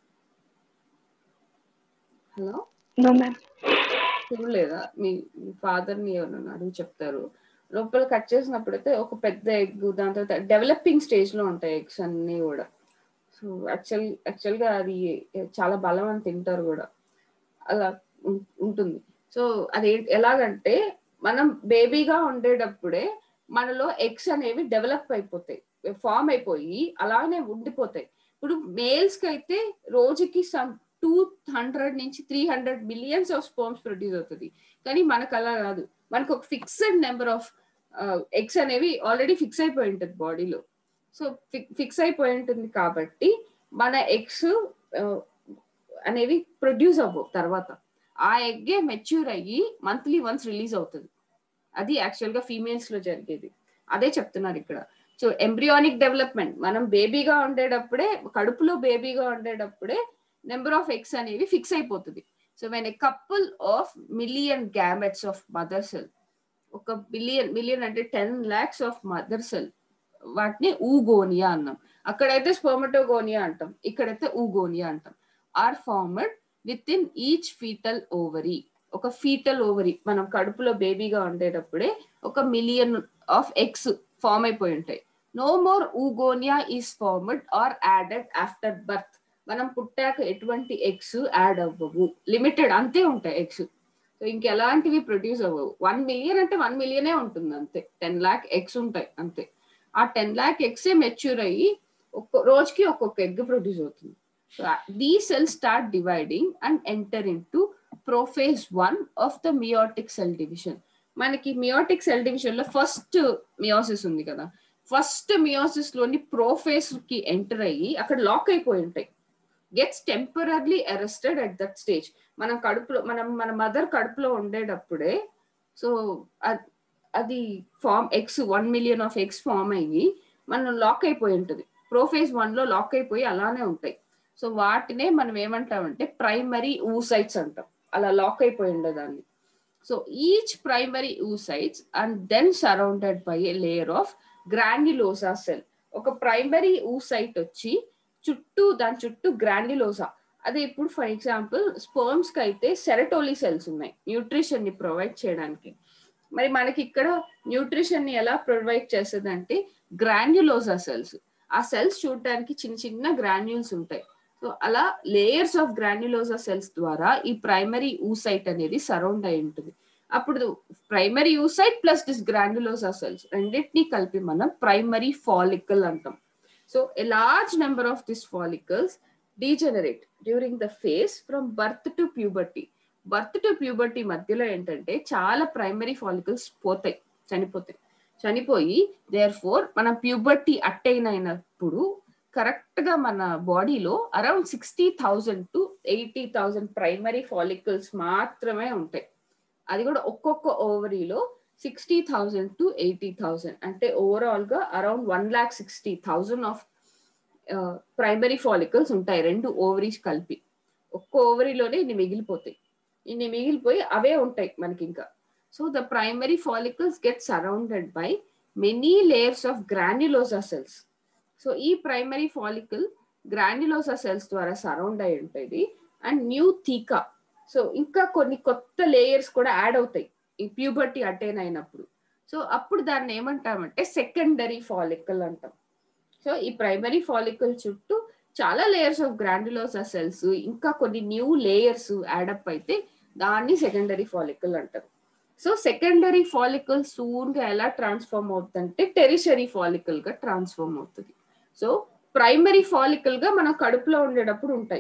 హలో నో మ్యామ్ చూడలేదా మీ ఫాదర్ ని ఎవరన్నా అడుగు చెప్తారు లోపల కట్ చేసినప్పుడు అయితే ఒక పెద్ద ఎగ్ దాని తర్వాత డెవలపింగ్ స్టేజ్ లో ఉంటాయి ఎగ్స్ అన్ని కూడా సో యాక్చువల్ యాక్చువల్ గా అది చాలా బలం అని తింటారు కూడా అలా ఉంటుంది సో అది ఎలాగంటే మనం బేబీగా ఉండేటప్పుడే మనలో ఎగ్స్ అనేవి డెవలప్ అయిపోతాయి ఫామ్ అయిపోయి అలానే ఉండిపోతాయి ఇప్పుడు మేల్స్ కి అయితే రోజుకి సమ్ టూ హండ్రెడ్ నుంచి three hundred millions of sperms produce అవుతుంది కానీ మనకు అలా కాదు మనకు ఒక ఫిక్స్డ్ నెంబర్ ఆఫ్ ఎగ్స్ అనేవి ఆల్రెడీ ఫిక్స్ అయిపోయి ఉంటుంది బాడీలో సో ఫిక్స్ అయిపోయి ఉంటుంది కాబట్టి మన ఎగ్స్ అనేవి ప్రొడ్యూస్ అవ్వవు తర్వాత ఆ ఎగ్గే మెచ్యూర్ అయ్యి మంత్లీ వన్స్ రిలీజ్ అవుతుంది అది యాక్చువల్ గా ఫీమేల్స్ లో జరిగేది అదే చెప్తున్నారు ఇక్కడ సో ఎంబ్రియానిక్ డెవలప్మెంట్ మనం బేబీగా ఉండేటప్పుడే కడుపులో బేబీగా ఉండేటప్పుడే నెంబర్ ఆఫ్ ఎగ్స్ అనేవి ఫిక్స్ అయిపోతుంది so when a couple of million gametes of mother cell ఒక బిలియన్ మిలియన్ అంటే ten lakhs of mother cell వాటిని ఊగోనియా అన్నాం అక్కడైతే స్పోమటోగోనియా అంటాం ఇక్కడైతే ఊగోనియా అంటాం are formed within each fetal ovary ఒక ఫీటల్ ఓవరీ మనం కడుపులో బేబీగా ఉండేటప్పుడే ఒక మిలియన్ ఆఫ్ ఎగ్స్ ఫామ్ అయిపోయి ఉంటాయి no more oogonia is formed or added after birth మనం పుట్టాక ఎటువంటి ఎగ్స్ యాడ్ అవ్వవు లిమిటెడ్ అంతే ఉంటాయి ఎగ్స్ సో ఇంకెలాంటివి ప్రొడ్యూస్ అవ్వవు వన్ మిలియన్ అంటే వన్ మిలియనే ఉంటుంది అంతే టెన్ లాక్ ఎగ్స్ ఉంటాయి అంతే ఆ టెన్ లాక్ ఎగ్సే మెచ్యూర్ అయ్యి ఒక్క రోజుకి ఒక్కొక్క ఎగ్ ప్రొడ్యూస్ అవుతుంది so the cell start dividing and enter into prophase one of the meiotic cell division మనకి మియోటిక్ సెల్ డివిజన్ లో ఫస్ట్ మియోసిస్ ఉంది కదా ఫస్ట్ మియోసిస్ లోని ప్రోఫేస్ కి ఎంటర్ అయ్యి అక్కడ లాక్ అయిపోయి ఉంటాయి gets temporary arrested at that stage మనం కడుపులో మనం మన మదర్ కడుపులో ఉండేటప్పుడే సో అది form eggs one million of eggs form అయ్యి మనం లాక్ అయిపోయి ఉంటుంది ప్రోఫేజ్ వన్ లో లాక్ అయిపోయి అలానే ఉంటాయి సో వాటినే మనం ఏమంటామంటే ప్రైమరీ ఊసైట్స్ అంటాం అలా లాక్ అయిపోయి ఉండేదాన్ని so each primary oocytes and then surrounded by a layer of granulosa cell ఒక ప్రైమరీ ఊసైట్ వచ్చి చుట్టూ దాని చుట్టూ గ్రాన్యులోసా అదే ఇప్పుడు ఫర్ ఎగ్జాంపుల్ స్పర్మ్స్ కి అయితే సెరటోలీ సెల్స్ ఉన్నాయి న్యూట్రిషన్ ని ప్రొవైడ్ చేయడానికి మరి మనకి ఇక్కడ న్యూట్రిషన్ ని ఎలా ప్రొవైడ్ చేస్తుంది అంటే గ్రాన్యులోసా సెల్స్ ఆ సెల్స్ చూడటానికి చిన్న చిన్న గ్రాన్యూల్స్ ఉంటాయి సో అలా లేయర్స్ ఆఫ్ గ్రాన్యులోసా సెల్స్ ద్వారా ఈ ప్రైమరీ ఊసైట్ అనేది సరౌండ్ అయి ఉంటుంది అప్పుడు primary oocyte plus this granulosa cells రెండింటినీ కలిపి మనం ప్రైమరీ ఫాలికల్ అంటాం so a large number of this follicles degenerate during the phase from birth to puberty birth to puberty మధ్యలో ఏంటంటే చాలా ప్రైమరీ ఫాలికల్స్ పోతాయి చనిపోతాయి చనిపోయి దేర్ ఫోర్ మనం ప్యూబర్టీ అట్టైన్ అయినప్పుడు కరెక్ట్ గా మన బాడీలో around sixty thousand to eighty thousand primary follicles మాత్రమే ఉంటాయి అది కూడా ఒక్కొక్క ఓవరీలో sixty thousand to eighty thousand అంటే ఓవరాల్ గా around one lakh sixty thousand of primary follicles ఉంటాయి రెండు ఓవరీస్ కలిపి ఒక్క ఓవరీలోనే ఇన్ని మిగిలిపోతాయి ఇన్ని మిగిలిపోయి అవే ఉంటాయి మనకి ఇంకా so the primary follicles get surrounded by many layers of granulosa cells so ఈ ప్రైమరీ ఫాలికల్ గ్రాన్యులోసా సెల్స్ ద్వారా సరౌండ్ అయి ఉంటుంది అండ్ న్యూ థీకా సో ఇంకా కొన్ని కొత్త లేయర్స్ కూడా యాడ్ అవుతాయి ఈ ప్యూబర్టీ అటైన్ అయినప్పుడు సో అప్పుడు దాన్ని ఏమంటామంటే సెకండరీ ఫాలికల్ అంటాం సో ఈ ప్రైమరీ ఫాలికల్ చుట్టూ చాలా లేయర్స్ ఆఫ్ గ్రాండ్యులోసా సెల్స్ ఇంకా కొన్ని న్యూ లేయర్స్ యాడప్ అయితే దాన్ని సెకండరీ ఫాలికల్ అంటారు సో సెకండరీ ఫాలికల్ సూన్ గా ఎలా ట్రాన్స్ఫార్మ్ అవుతుందంటే టెరిషరీ ఫాలికల్ గా ట్రాన్స్ఫార్మ్ అవుతుంది సో ప్రైమరీ ఫాలికల్ గా మన కడుపులో ఉండేటప్పుడు ఉంటాయి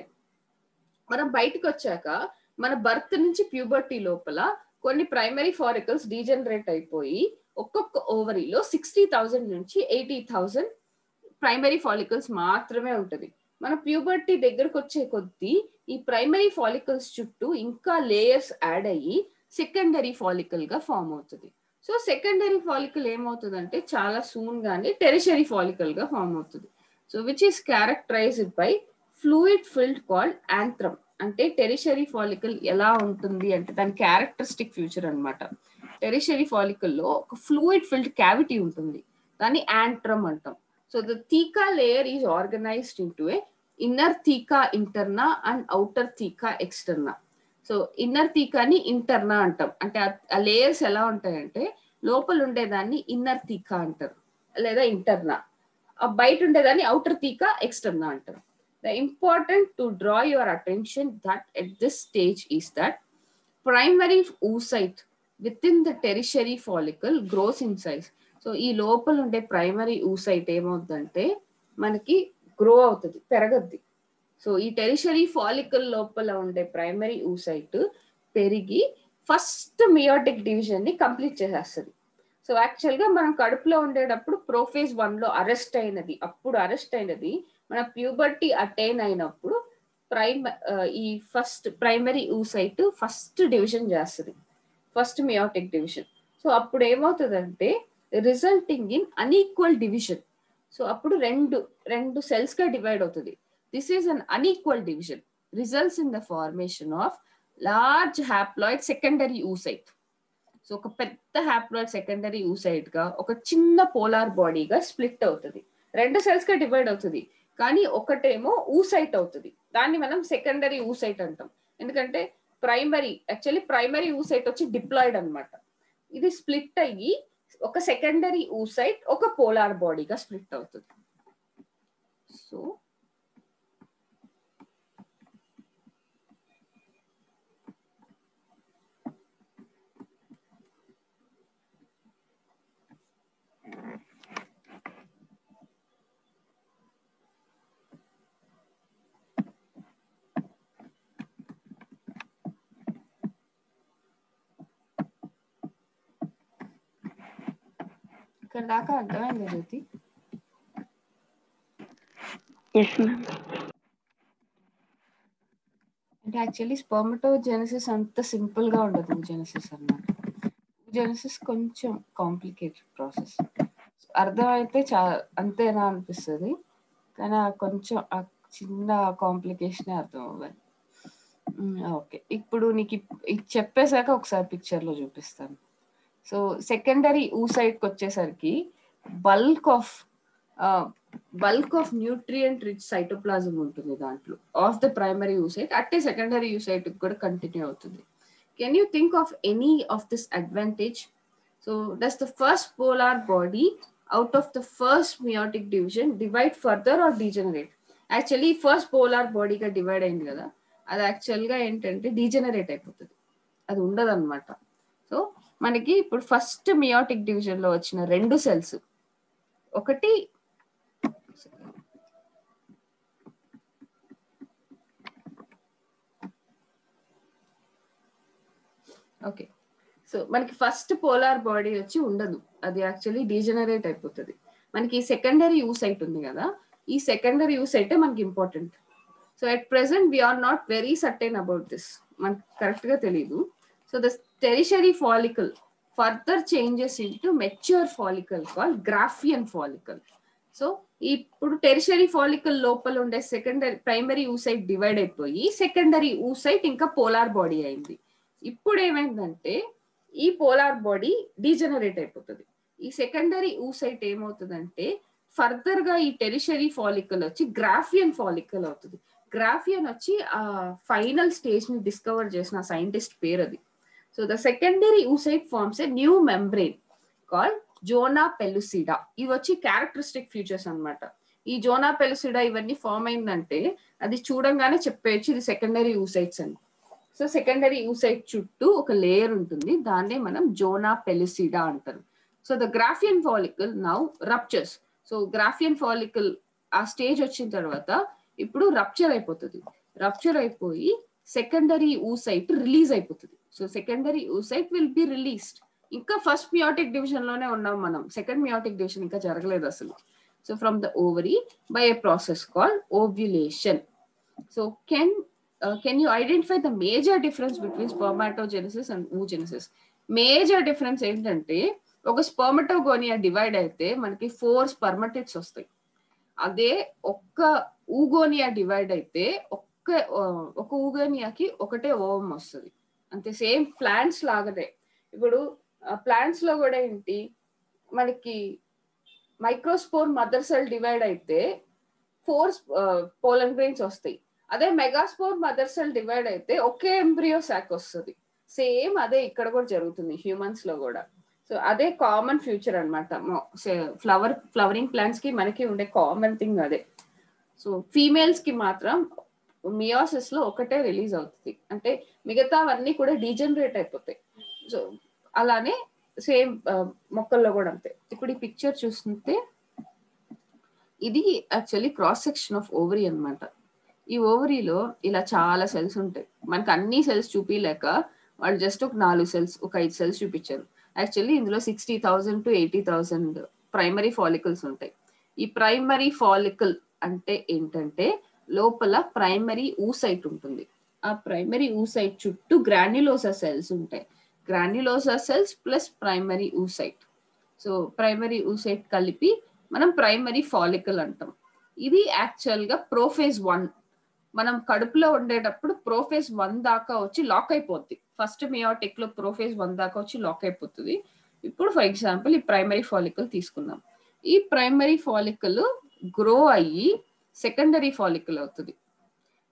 మనం బయటకు వచ్చాక మన బర్త్ నుంచి ప్యూబర్టీ లోపల కొన్ని ప్రైమరీ ఫాలికల్స్ డీజనరేట్ అయిపోయి ఒక్కొక్క ఓవరీలో సిక్స్టీ థౌజండ్ నుంచి ఎయిటీ థౌజండ్ ప్రైమరీ ఫాలికల్స్ మాత్రమే ఉంటుంది మన ప్యూబర్టీ దగ్గరకు వచ్చే కొద్దీ ఈ ప్రైమరీ ఫాలికల్స్ చుట్టూ ఇంకా లేయర్స్ యాడ్ అయ్యి సెకండరీ ఫాలికల్ గా ఫామ్ అవుతుంది సో సెకండరీ ఫాలికల్ ఏమవుతుందంటే చాలా సూన్ గానే టెరిషరీ ఫాలికల్ గా ఫామ్ అవుతుంది so which is characterized by fluid filled called antrum అంటే టెరిషరీ ఫాలికల్ ఎలా ఉంటుంది అంటే దాని క్యారెక్టరిస్టిక్ ఫ్యూచర్ అనమాట టెరిషరీ ఫాలికల్లో ఒక ఫ్లూయిడ్ ఫిల్డ్ క్యావిటీ ఉంటుంది దాన్ని యాంట్రమ్ అంటాం so the theca layer is organized into a inner theca interna and outer theca externa so inner థీకాని ఇంటర్నా అంటాం అంటే ఆ లేయర్స్ ఎలా ఉంటాయంటే లోపల ఉండేదాన్ని ఇన్నర్ థీకా అంటారు లేదా ఇంటర్నా బయట ఉండేదాన్ని అవుటర్ థీకా ఎక్స్టర్నా అంటారు the important to draw your attention that at this stage is that primary oocyte within the tertiary follicle grows in size so ఈ లోపల ఉండే ప్రైమరీ ఊసైట్ ఏమవుతుందంటే మనకి గ్రో అవుతుంది పెరగద్ది సో ఈ టెరిషరీ ఫాలికల్ లోపల ఉండే ప్రైమరీ ఊసైట్ పెరిగి ఫస్ట్ మియోటిక్ డివిజన్ ని కంప్లీట్ చేసేస్తుంది సో యాక్చువల్ గా మనం కడుపులో ఉండేటప్పుడు ప్రోఫేజ్ వన్ లో అరెస్ట్ అయినది అప్పుడు అరెస్ట్ అయినది మన ప్యూబర్టీ అటైన్ అయినప్పుడు ప్రైమ్ ఈ first primary oocyte first division చేస్తుంది ఫస్ట్ మియోటిక్ డివిజన్ సో అప్పుడు ఏమవుతుందంటే resulting in unequal division so అప్పుడు రెండు రెండు సెల్స్ గా డివైడ్ అవుతుంది this is an unequal division results in the formation of large haploid secondary oocyte so ఒక పెద్ద హ్యాప్లాయిడ్ సెకండరీ ఊసైట్ గా ఒక చిన్న పోలార్ బాడీగా స్ప్లిట్ అవుతుంది రెండు సెల్స్ గా డివైడ్ అవుతుంది కానీ ఒకటేమో ఊసైట్ అవుతుంది దాన్ని మనం సెకండరీ ఊసైట్ అంటాం ఎందుకంటే ప్రైమరీ యాక్చువల్లీ ప్రైమరీ ఊసైట్ వచ్చి డిప్లాయిడ్ అన్నమాట ఇది స్ప్లిట్ అయ్యి ఒక సెకండరీ ఊసైట్ ఒక పోలార్ బాడీగా స్ప్లిట్ అవుతుంది సో ఇక్కడ దాకా అర్థమైంది జ్యోతి ఎస్ మ్యామ్ అంటే యాక్చువల్లీ స్పర్మటోజెనసిస్ అంత సింపుల్ గా ఉండదు జెనసిస్ అన్నమాట జెనసిస్ కొంచెం కాంప్లికేటెడ్ ప్రాసెస్ అర్థమైతే చా అంతేనా అనిపిస్తుంది కానీ ఆ కొంచెం ఆ చిన్న కాంప్లికేషన్ అర్థం అవ్వాలి ఓకే ఇప్పుడు నీకు ఇప్- ఇది చెప్పేశాక ఒకసారి పిక్చర్ లో చూపిస్తాను సో సెకండరీ ఊసైడ్ కి వచ్చేసరికి bulk of bulk of nutrient rich cytoplasm ఉంటుంది దాంట్లో ఆఫ్ ద ప్రైమరీ యూసైట్ అట్టే సెకండరీ యూసైట్ కూడా కంటిన్యూ అవుతుంది can you think of any of this advantage so does the first polar body out of the first meiotic division divide further or degenerate actually first polar బాడీగా divide అయింది కదా అది యాక్చువల్గా ఏంటంటే degenerate అయిపోతుంది అది ఉండదు అనమాట సో మనకి ఇప్పుడు ఫస్ట్ మియోటిక్ డివిజన్ లో వచ్చిన రెండు సెల్స్ ఒకటి ఓకే సో మనకి ఫస్ట్ పోలార్ బాడీ వచ్చి ఉండదు అది యాక్చువల్లీ డీజనరేట్ అయిపోతుంది మనకి సెకండరీ యూసైట్ ఉంది కదా ఈ సెకండరీ యూసైట్ మనకి important so at present we're not very certain about this మనకి కరెక్ట్ గా తెలియదు so the tertiary follicle further changes into mature follicle call Graafian follicle so ఇప్పుడు టెరిషరీ ఫాలికల్ లోపల ఉండే సెకండరీ ప్రైమరీ ఊసైట్ డివైడ్ అయిపోయి secondary oocyte ఇంకా polar body అయింది ఇప్పుడు ఏమైందంటే ఈ పోలార్ బాడీ డీజనరేట్ అయిపోతుంది ఈ సెకండరీ ఊసైట్ ఏమవుతుందంటే ఫర్దర్ గా ఈ టెరిషరీ ఫాలికల్ వచ్చి గ్రాఫియన్ ఫాలికల్ అవుతుంది గ్రాఫియన్ వచ్చి ఆ ఫైనల్ స్టేజ్ ని డిస్కవర్ చేసిన సైంటిస్ట్ పేరు అది so the secondary oocyte forms a new membrane call zona pellucida ఇవి వచ్చి క్యారెక్టరిస్టిక్ ఫీచర్స్ అన్నమాట ఈ జోనా పెలుసిడా ఇవన్నీ ఫామ్ అయిందంటే అది చూడంగానే చెప్పేయచ్చు ఇది సెకండరీ ఊసైట్స్ అని సో సెకండరీ యూసైట్ చుట్టూ ఒక లేయర్ ఉంటుంది దాన్నే మనం జోనా పెలిసిడా అంటారు so the Graafian follicle now ruptures so Graafian follicle ఆ స్టేజ్ వచ్చిన తర్వాత ఇప్పుడు రప్చర్ అయిపోతుంది రప్చర్ అయిపోయి సెకండరీ ఊసైట్ రిలీజ్ అయిపోతుంది so secondary oocyte will be released ఇంకా ఫస్ట్ మియోటిక్ డివిజన్ లోనే ఉన్నాం మనం సెకండ్ మియోటిక్ డివిజన్ ఇంకా జరగలేదు అసలు so from the ovary by a process call ovulation so can can you identify the major difference between spermatogenesis and oogenesis major difference ఏంటంటే ఒక spermatogonia divide అయితే మనకి ఫోర్ స్పర్మటిడ్స్ వస్తాయి అదే ఒక్క ఊగోనియా డివైడ్ అయితే ఒక్క ఆ, ఒక ఊగోనియాకి ఒకటే ఓవం వస్తుంది అంతే సేమ్ ప్లాంట్స్ లాగానే ఇప్పుడు ప్లాంట్స్ లో కూడా ఏంటి మనకి మైక్రోస్పోర్ మదర్ సెల్ డివైడ్ అయితే ఫోర్ పోలన్ గ్రెయిన్స్ వస్తాయి అదే మెగాస్పోర్ మదర్ సెల్ డివైడ్ అయితే ఒకే ఎంబ్రియో సాక్ వస్తుంది సేమ్ అదే ఇక్కడ కూడా జరుగుతుంది హ్యూమన్స్ లో కూడా సో అదే కామన్ ఫ్యూచర్ అనమాట ఫ్లవర్ ఫ్లవరింగ్ ప్లాంట్స్ కి మనకి ఉండే కామన్ థింగ్ అదే సో ఫీమేల్స్ కి మాత్రం మియోసిస్ లో ఒకటే రిలీజ్ అవుతుంది అంటే మిగతావన్నీ కూడా డీజనరేట్ అయిపోతాయి సో అలానే సేమ్ మొక్కల్లో కూడా అంతే ఇప్పుడు ఈ పిక్చర్ చూస్తుంటే ఇది actually cross section of ovary అన్నమాట ఈ ఓవరీలో ఇలా చాలా సెల్స్ ఉంటాయి మనకి అన్ని సెల్స్ చూపించలేక వాళ్ళు జస్ట్ ఒక నాలుగు సెల్స్ ఒక ఐదు సెల్స్ చూపించారు యాక్చువల్లీ ఇందులో sixty thousand to eighty thousand primary follicles ఉంటాయి ఈ ప్రైమరీ ఫాలికల్ అంటే ఏంటంటే లోపల ప్రైమరీ ఊసైట్ ఉంటుంది ఆ ప్రైమరీ ఊసైట్ చుట్టూ గ్రాన్యులోసా సెల్స్ ఉంటాయి granulosa cells plus primary oocyte so primary oocyte కలిపి మనం ప్రైమరీ ఫాలికల్ అంటాం ఇది యాక్చువల్ గా ప్రోఫేజ్ వన్ మనం కడుపులో ఉండేటప్పుడు ప్రోఫేజ్ వన్ దాకా వచ్చి లాక్ అయిపోద్ది ఫస్ట్ మియోటిక్ లో ప్రోఫేజ్ వన్ దాకా వచ్చి లాక్ అయిపోతుంది ఇప్పుడు ఫర్ ఎగ్జాంపుల్ ఈ ప్రైమరీ ఫాలికల్ తీసుకుందాం ఈ ప్రైమరీ ఫాలికల్ గ్రో అయ్యి సెకండరీ ఫాలికల్ అవుతుంది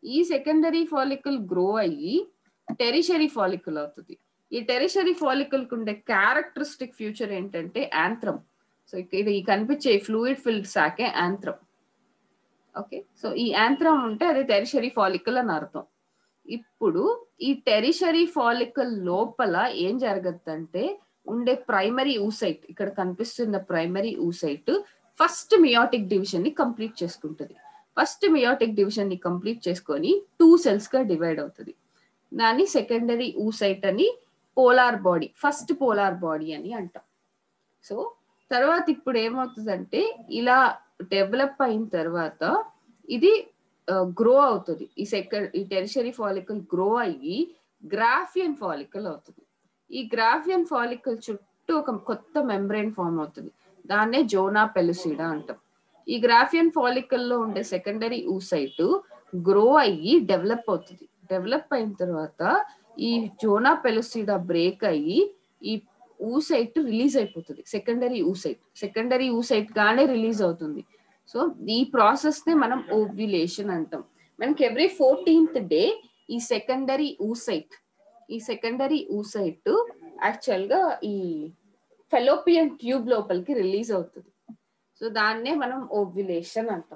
ఈ సెకండరీ ఫాలికల్ గ్రో అయ్యి టెరిషరీ ఫాలికల్ అవుతుంది ఈ టెరిషరీ ఫాలికల్ కు ఉండే క్యారెక్టరిస్టిక్ ఫ్యూచర్ ఏంటంటే యాంత్రం సో ఇక్కడ ఈ కనిపించే ఫ్లూయిడ్ ఫిల్డ్ సాకే యాంత్రం ఓకే సో ఈ యాంత్రం ఉంటే అది టెరిషరీ ఫాలికల్ అని అర్థం ఇప్పుడు ఈ టెరిషరీ ఫాలికల్ లోపల ఏం జరగద్దంటే ఉండే ప్రైమరీ ఊసైట్ ఇక్కడ కనిపిస్తున్న primary oocyte first meiotic division ని కంప్లీట్ చేసుకుంటుంది ఫస్ట్ మియోటిక్ డివిజన్ ని కంప్లీట్ చేసుకొని టూ సెల్స్ గా డివైడ్ అవుతుంది దాన్ని సెకండరీ ఊసైట్ అని polar body first polar body అని అంటాం సో తర్వాత ఇప్పుడు ఏమవుతుందంటే ఇలా డెవలప్ అయిన తర్వాత ఇది గ్రో అవుతుంది ఈ సెకండ్ ఈ టెరిషరీ ఫాలికల్ గ్రో అయ్యి గ్రాఫియన్ ఫాలికల్ అవుతుంది ఈ గ్రాఫియన్ ఫాలికల్ చుట్టూ ఒక కొత్త మెంబ్రెయిన్ ఫామ్ అవుతుంది దాన్నే జోనా పెలుసిడా అంటాం ఈ గ్రాఫియన్ ఫాలికల్ లో ఉండే సెకండరీ ఊసైట్ గ్రో అయ్యి డెవలప్ అవుతుంది డెవలప్ అయిన తర్వాత ఈ జోనా పెలుసిడా బ్రేక్ అయ్యి ఈ ఊసైట్ రిలీజ్ అయిపోతుంది సెకండరీ ఊసైట్ సెకండరీ ఊసైట్ గానే రిలీజ్ అవుతుంది సో ఈ ప్రాసెస్ నే మనం ఓవ్యులేషన్ అంటాం మనకి ఎవ్రీ ఫోర్టీన్త్ డే ఈ సెకండరీ ఊసైట్ ఈ సెకండరీ ఊసైట్ యాక్చువల్ గా ఈ ఫెలోపియన్ ట్యూబ్ లోపలికి రిలీజ్ అవుతుంది సో దాన్నే మనం ఓవ్యులేషన్ అంటాం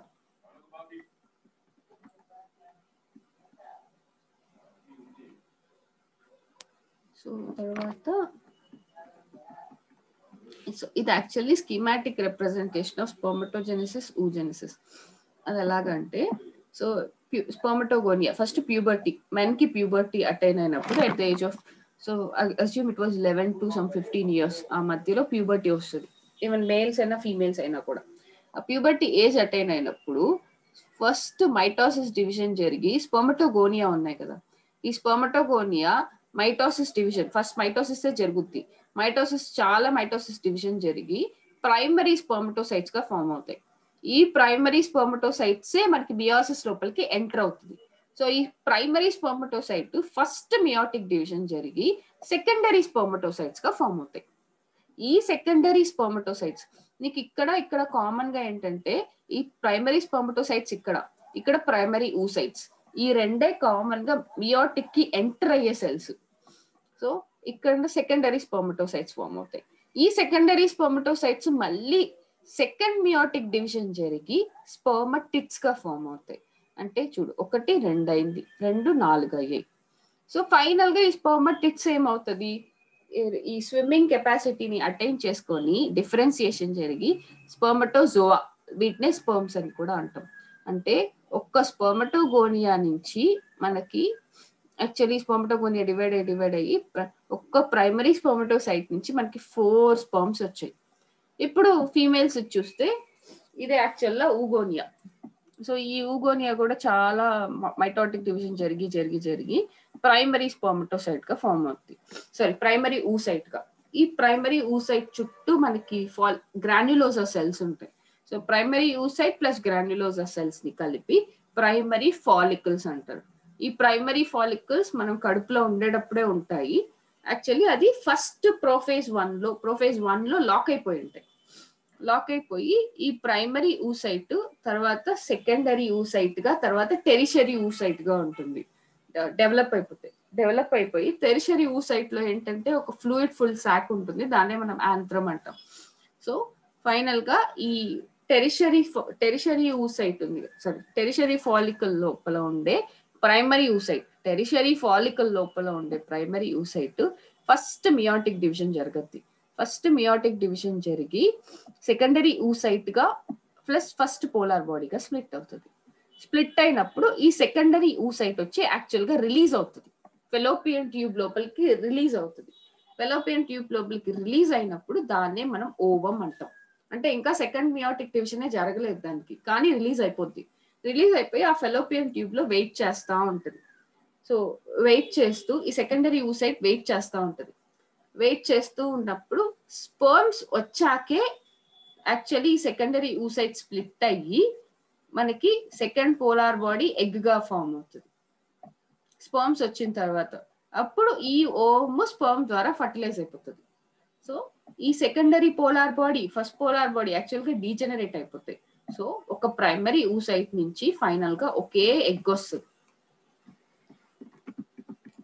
సో తర్వాత సో ఇది actually schematic representation of spermatogenesis oogenesis అది ఎలాగంటే so spermatogonia first puberty men కి ప్యూబర్టీ అటైన్ అయినప్పుడు at the age of so assume it was eleven to some fifteen years ఆ మధ్యలో ప్యూబర్టీ వస్తుంది ఈవెన్ మేల్స్ అయినా ఫీమేల్స్ అయినా కూడా ఆ ప్యూబర్టీ ఏజ్ అటైన్ అయినప్పుడు ఫస్ట్ మైటాసిస్ డివిజన్ జరిగి స్పర్మటోగోనియా ఉన్నాయి కదా ఈ spermatogonia mitosis division first mitosis జరుగుద్ది మైటోసిస్ చాలా మైటోసిస్ డివిజన్ జరిగి ప్రైమరీ స్పర్మటోసైట్స్ గా ఫామ్ అవుతాయి ఈ ప్రైమరీ స్పర్మటోసైట్సే మనకి మియోసిస్ లోపలికి ఎంటర్ అవుతుంది సో ఈ primary spermatocyte first meiotic division జరిగి సెకండరీ స్పర్మటోసైట్స్ గా ఫామ్ అవుతాయి ఈ సెకండరీ స్పర్మటోసైట్స్ నీకు ఇక్కడ ఇక్కడ కామన్ గా ఏంటంటే ఈ ప్రైమరీ స్పర్మటోసైట్స్ ఇక్కడ ఇక్కడ ప్రైమరీ ఊసైట్స్ ఈ రెండే కామన్ గా మియోటిక్ కి ఎంటర్ అయ్యే సెల్స్ సో ఇక్కడ సెకండరీ స్పర్మటోసైట్స్ ఫామ్ అవుతాయి ఈ సెకండరీ స్పర్మటోసైట్స్ మళ్ళీ సెకండ్ మియోటిక్ డివిజన్ జరిగి స్పర్మటిట్స్ గా ఫామ్ అవుతాయి అంటే చూడు ఒకటి రెండు అయింది రెండు నాలుగు అయ్యాయి సో ఫైనల్ గా ఈ స్పర్మటిట్స్ ఏమవుతుంది ఈ స్విమ్మింగ్ కెపాసిటీని అటైన్ చేసుకొని డిఫరెన్సియేషన్ జరిగి స్పర్మటోజోవా వీటినే స్పర్మ్స్ అని కూడా అంటాం అంటే ఒక్క స్పర్మటోగోనియా నుంచి మనకి యాక్చువల్లీ స్పర్మటోగోనియా డివైడ్ అయ్యి డివైడ్ అయ్యి ఒక్క ప్రైమరీ స్పర్మటోసైట్ నుంచి మనకి ఫోర్ స్పర్మ్స్ వచ్చాయి ఇప్పుడు ఫీమేల్స్ చూస్తే ఇది యాక్చువల్గా ఊగోనియా సో ఈ ఊగోనియా కూడా చాలా మైటాటిక్ డివిజన్ జరిగి జరిగి జరిగి ప్రైమరీ స్పర్మటోసైట్ గా ఫామ్ అవుతుంది సారీ ప్రైమరీ ఊసైట్ గా ఈ ప్రైమరీ ఊసైట్ చుట్టూ మనకి ఫాల్ గ్రాన్యులోజా సెల్స్ ఉంటాయి so primary oocyte plus granulosa cells ని కలిపి ప్రైమరీ ఫాలికల్స్ అంటారు ఈ ప్రైమరీ ఫాలికల్స్ మనం కడుపులో ఉండేటప్పుడే ఉంటాయి యాక్చువల్లీ అది ఫస్ట్ ప్రోఫేజ్ వన్ లో ప్రోఫేజ్ వన్ లో లాక్ అయిపోయి ఉంటాయి లాక్ అయిపోయి ఈ ప్రైమరీ ఊసైట్ తర్వాత సెకండరీ ఊసైట్ గా తర్వాత టెరిషరీ ఊసైట్ గా ఉంటుంది డెవలప్ అయిపోతాయి డెవలప్ అయిపోయి టెరిషరీ ఊసైట్ లో ఏంటంటే ఒక ఫ్లూయిడ్ ఫుల్ సాక్ ఉంటుంది దాన్నే మనం ఆంత్రం అంటాం సో ఫైనల్ గా ఈ టెరిషరీ టెరిషరీ ఊసైట్ ఉంది సారీ టెరిషరీ ఫాలికల్ లోపల ఉండే ప్రైమరీ ఊసైట్ టెరిషరీ ఫాలికల్ లోపల ఉండే primary oocyte first meiotic division జరగద్ది ఫస్ట్ మియాటిక్ డివిజన్ జరిగి సెకండరీ ఊసైట్ గా ప్లస్ ఫస్ట్ పోలార్ బాడీగా స్ప్లిట్ అవుతుంది స్ప్లిట్ అయినప్పుడు ఈ సెకండరీ ఊసైట్ వచ్చి యాక్చువల్ గా రిలీజ్ అవుతుంది ఫెలోపియన్ ట్యూబ్ లోపలికి రిలీజ్ అవుతుంది ఫెలోపియన్ ట్యూబ్ లోపలికి రిలీజ్ అయినప్పుడు దాన్నే మనం ఓవం అంటాం అంటే ఇంకా సెకండ్ మియాటిక్ డివిజన్ జరగలేదు దానికి కానీ రిలీజ్ అయిపోద్ది రిలీజ్ అయిపోయి ఆ ఫెలోపియన్ ట్యూబ్ లో వెయిట్ చేస్తూ ఉంటుంది సో వెయిట్ చేస్తూ ఈ సెకండరీ ఊసైట్ వెయిట్ చేస్తూ ఉంటుంది వెయిట్ చేస్తూ ఉన్నప్పుడు స్పర్మ్స్ వచ్చాకే యాక్చువల్లీ సెకండరీ ఊసైట్ స్ప్లిట్ అయ్యి మనకి సెకండ్ పోలార్ బాడీ ఎగ్ గా ఫామ్ అవుతుంది స్పర్మ్స్ వచ్చిన తర్వాత అప్పుడు ఈ ఓమ్ స్పర్మ్ ద్వారా ఫర్టిలైజ్ అయిపోతుంది సో ఈ secondary polar body first polar body actual గా డీజనరేట్ అయిపోతాయి సో ఒక ప్రైమరీ ఊసైట్ నుంచి ఫైనల్ గా ఒకే ఎగ్ వస్తుంది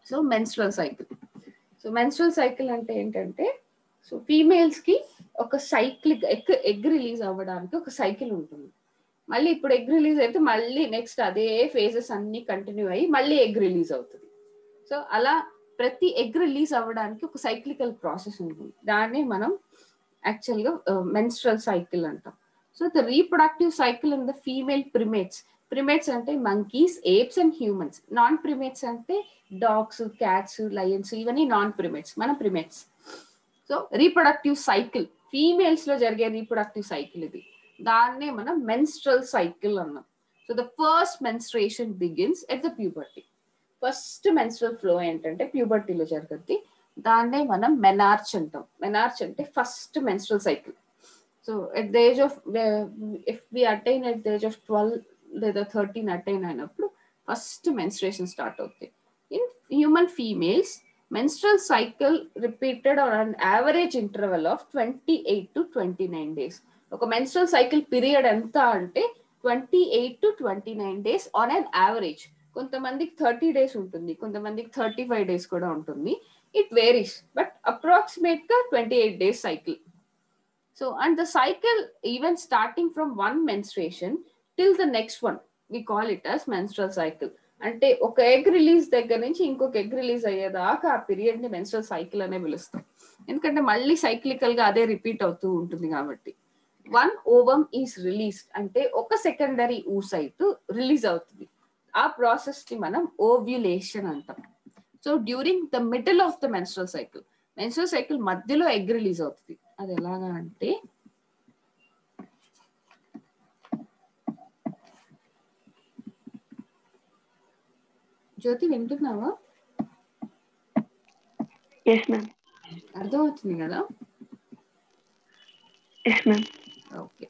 so menstrual cycle so menstrual cycle అంటే ఏంటంటే సో ఫీమేల్స్ కి ఒక సైక్లిక్ ఎగ్ ఎగ్ రిలీజ్ అవ్వడానికి ఒక సైకిల్ ఉంటుంది మళ్ళీ ఇప్పుడు ఎగ్ రిలీజ్ అయితే మళ్ళీ నెక్స్ట్ అదే ఫేజెస్ అన్ని కంటిన్యూ అయ్యి మళ్ళీ ఎగ్ రిలీజ్ అవుతుంది సో అలా ప్రతి ఎగ్ రిలీజ్ అవ్వడానికి ఒక సైక్లికల్ ప్రాసెస్ ఉంటుంది దాన్ని మనం యాక్చువల్గా మెన్స్ట్రల్ సైకిల్ అంటాం so the reproductive cycle in the female primates primates అంటే monkeys apes and humans non primates అంటే డాగ్స్ క్యాట్స్ లయన్స్ ఇవన్నీ నాన్ ప్రిమేట్స్ మన primates so reproductive cycle females లో జరిగే రీప్రొడక్టివ్ సైకిల్ ఇది దాన్నే మనం మెన్స్ట్రల్ సైకిల్ అన్నాం so the first menstruation begins at the puberty first menstrual flow ఏంటంటే ప్యూబర్టీలో జరుగుద్ది దాన్నే మనం మెనార్చ్ అంటాం మెనార్చ్ అంటే first menstrual cycle so at the age of if we attain at the age of twelve లేదా thirteen attain అయినప్పుడు first menstruation start అవుతాయి in human females menstrual cycle repeated on an average interval of 28 to 29 days ఒక menstrual cycle period ఎంత అంటే twenty eight to twenty nine days on an average కొంతమందికి thirty days ఉంటుంది కొంతమందికి thirty five days కూడా ఉంటుంది it varies but approximate గా twenty eight days cycle so and the cycle even starting from one menstruation till the next one we call it as menstrual cycle అంటే ఒక egg release దగ్గర నుంచి ఇంకొక egg release అయ్యేదాకా ఆ period ని menstrual cycle అనే పిలుస్తాం ఎందుకంటే మళ్ళీ సైక్లికల్ గా అదే రిపీట్ అవుతూ ఉంటుంది కాబట్టి వన్ ఓవమ్ ఈస్ రిలీజ్ అంటే ఒక సెకండరీ ఊసైట్ రిలీజ్ అవుతుంది ఆ ప్రాసెస్ ని మనం ఓవ్యులేషన్ అంటాం so during the middle of the menstrual cycle menstrual cycle మధ్యలో ఎగ్ రిలీజ్ అవుతుంది అది ఎలాగా అంటే జ్యోతి వింటున్నావా ఎస్ మ్యామ్ అర్థమవుతుంది కదా ఎస్ మ్యామ్ ఓకే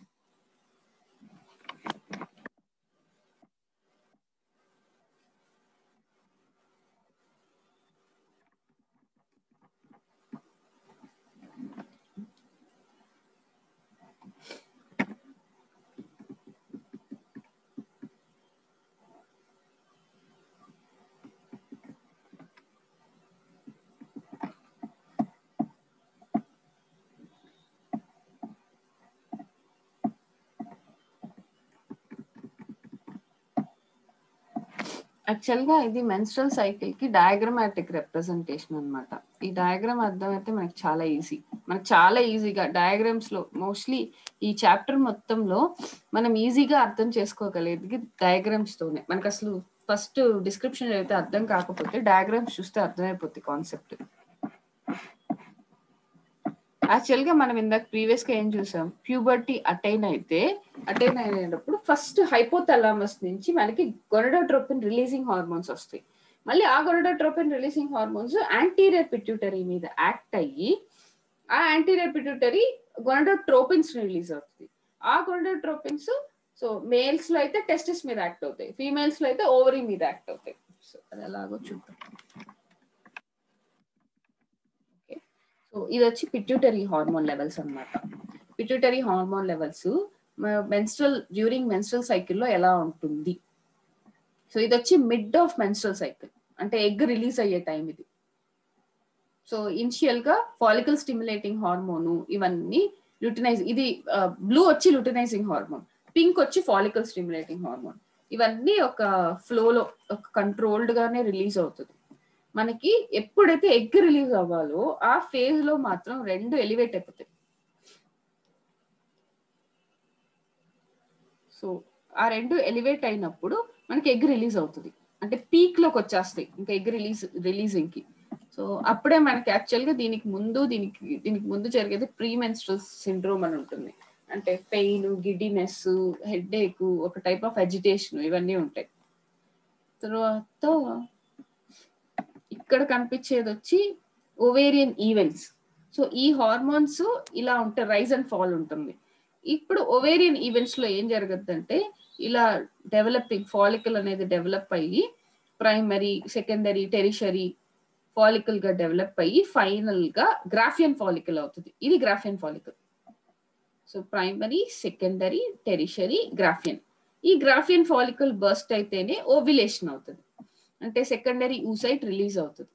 యాక్చువల్ గా ఇది మెన్స్ట్రల్ సైకిల్ కి డయాగ్రమాటిక్ రిప్రజెంటేషన్ అన్నమాట ఈ డయాగ్రామ్ అర్థం అయితే మనకి చాలా ఈజీ మనకి చాలా ఈజీగా డయాగ్రామ్స్ లో మోస్ట్లీ ఈ చాప్టర్ మొత్తంలో మనం ఈజీగా అర్థం చేసుకోగలిగేది డయాగ్రామ్స్ తోనే మనకు అసలు ఫస్ట్ డిస్క్రిప్షన్ అయితే అర్థం కాకపోతే డయాగ్రామ్స్ చూస్తే అర్థమైపోతుంది కాన్సెప్ట్ యాక్చువల్ గా మనం ఇందాక ప్రీవియస్ గా ఏం చూసాం ప్యూబర్టీ అటైన్ అయితే అటైన్ అయినప్పుడు ఫస్ట్ హైపోథలామస్ నుంచి మనకి గొనడోట్రోపిన్ రిలీజింగ్ హార్మోన్స్ వస్తాయి మళ్ళీ ఆ gonadotropin releasing hormones anterior pituitary మీద యాక్ట్ అయ్యి ఆ యాంటీరియర్ పిట్యూటరీ గొనడోట్రోపిన్స్ రిలీజ్ అవుతుంది ఆ గొనడోట్రోపిన్స్ సో మేల్స్ లో అయితే టెస్టిస్ మీద యాక్ట్ అవుతాయి ఫీమేల్స్ లో అయితే ఓవరీ మీద యాక్ట్ అవుతాయి సో అది ఎలాగో చూద్దాం సో ఇది వచ్చి పిట్యూటరీ హార్మోన్ లెవెల్స్ అనమాట pituitary hormone levels menstrual during menstrual సైకిల్లో ఎలా ఉంటుంది సో ఇది వచ్చి మిడ్ ఆఫ్ మెన్స్ట్రల్ సైకిల్ అంటే ఎగ్ రిలీజ్ అయ్యే టైం ఇది సో ఇనిషియల్ గా ఫాలికల్ స్టిమ్యులేటింగ్ హార్మోన్ ఇవన్నీ లుటినైజ్ ఇది బ్లూ వచ్చి లుటినైజింగ్ హార్మోన్ పింక్ వచ్చి ఫాలికల్ స్టిమ్యులేటింగ్ హార్మోన్ ఇవన్నీ ఒక ఫ్లోలో ఒక కంట్రోల్డ్ గానే రిలీజ్ అవుతుంది మనకి ఎప్పుడైతే ఎగ్ రిలీజ్ అవ్వాలో ఆ ఫేజ్ లో మాత్రం రెండు ఎలివేట్ అయిపోతాయి సో ఆ రెండు ఎలివేట్ అయినప్పుడు మనకి ఎగ్ రిలీజ్ అవుతుంది అంటే పీక్ లోకి వచ్చేస్తాయి ఇంకా ఎగ్ రిలీజ్ రిలీజింగ్ కి సో అప్పుడే మనకి యాక్చువల్ గా దీనికి ముందు దీనికి దీనికి ముందు జరిగేది ప్రీ మెన్స్ట్రల్ సిండ్రోమ్ అని ఉంటుంది అంటే పెయిన్ గిడ్డినెస్ హెడ్ ఏక్ ఒక టైప్ ఆఫ్ అజిటేషన్ ఇవన్నీ ఉంటాయి తర్వాత ఇక్కడ కనిపించేది వచ్చి ఓవేరియన్ ఈవెంట్స్ సో ఈ హార్మోన్స్ ఇలా ఉంటాయి రైజ్ అండ్ ఫాల్ ఉంటుంది ఇప్పుడు ఓవేరియన్ ఈవెంట్స్ లో ఏం జరగద్దంటే ఇలా డెవలపింగ్ ఫాలికల్ అనేది డెవలప్ అయ్యి ప్రైమరీ సెకండరీ టెరిషరీ ఫాలికల్ గా డెవలప్ అయ్యి ఫైనల్ గా గ్రాఫియన్ ఫాలికల్ అవుతుంది ఇది Graafian follicle so primary secondary tertiary Graafian ఈ గ్రాఫియన్ ఫాలికల్ బర్స్ట్ అయితేనే ఓవిలేషన్ అవుతుంది అంటే సెకండరీ ఊసైట్ రిలీజ్ అవుతుంది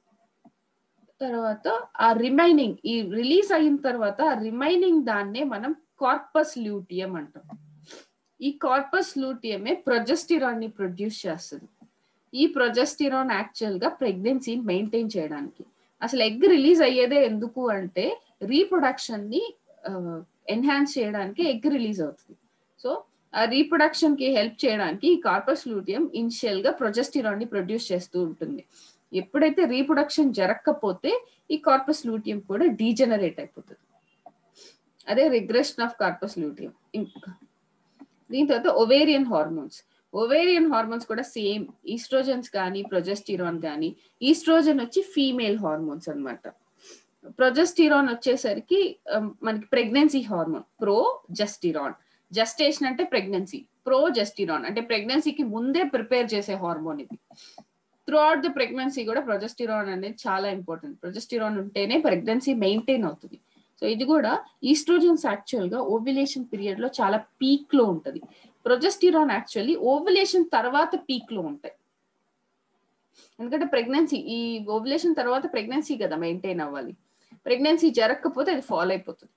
తర్వాత ఆ రిమైనింగ్ ఈ రిలీజ్ అయిన తర్వాత ఆ రిమైనింగ్ దాన్నే మనం కార్పస్ లూటియం అంటాం ఈ కార్పస్ లూటియమే ప్రొజెస్టిరాన్ ని ప్రొడ్యూస్ చేస్తుంది ఈ ప్రొజెస్టిరాన్ యాక్చువల్ గా ప్రెగ్నెన్సీని మెయింటైన్ చేయడానికి అసలు ఎగ్ రిలీజ్ అయ్యేదే ఎందుకు అంటే రీప్రొడక్షన్ ని ఎన్హాన్స్ చేయడానికి ఎగ్ రిలీజ్ అవుతుంది సో ఆ రీప్రొడక్షన్ కి హెల్ప్ చేయడానికి ఈ కార్పస్ లూటియం ఇనిషియల్ గా ప్రొజెస్టిరాన్ ని ప్రొడ్యూస్ చేస్తూ ఉంటుంది ఎప్పుడైతే రీప్రొడక్షన్ జరగకపోతే ఈ కార్పస్ లూటియం కూడా డీజనరేట్ అయిపోతుంది అదే రిగ్రెషన్ ఆఫ్ కార్పస్ లూటియం ఇంకా దీని తర్వాత ఒవేరియన్ హార్మోన్స్ ఒవేరియన్ హార్మోన్స్ కూడా సేమ్ ఈస్ట్రోజన్స్ కానీ ప్రొజెస్టిరాన్ కానీ ఈస్ట్రోజన్ వచ్చి ఫీమేల్ హార్మోన్స్ అనమాట ప్రొజెస్టిరాన్ వచ్చేసరికి మనకి pregnancy hormone progesterone gestation అంటే ప్రెగ్నెన్సీ ప్రో జస్టిరాన్ అంటే ప్రెగ్నెన్సీకి ముందే ప్రిపేర్ చేసే హార్మోన్ ఇది త్రూ అవుట్ ద ప్రెగ్నెన్సీ కూడా ప్రొజెస్టిరాన్ అనేది చాలా ఇంపార్టెంట్ ప్రొజెస్టిరాన్ ఉంటేనే ప్రెగ్నెన్సీ మెయింటైన్ అవుతుంది సో ఇది కూడా ఈస్ట్రోజన్స్ యాక్చువల్ గా ఓవ్యులేషన్ పీరియడ్ లో చాలా పీక్ లో ఉంటది ప్రొజెస్టిరాన్ యాక్చువల్లీ ఓవ్యులేషన్ తర్వాత పీక్ లో ఉంటాయి ఎందుకంటే ప్రెగ్నెన్సీ ఈ ఓవ్యులేషన్ తర్వాత ప్రెగ్నెన్సీ కదా మెయింటైన్ అవ్వాలి ప్రెగ్నెన్సీ జరగకపోతే అది ఫాలో అయిపోతుంది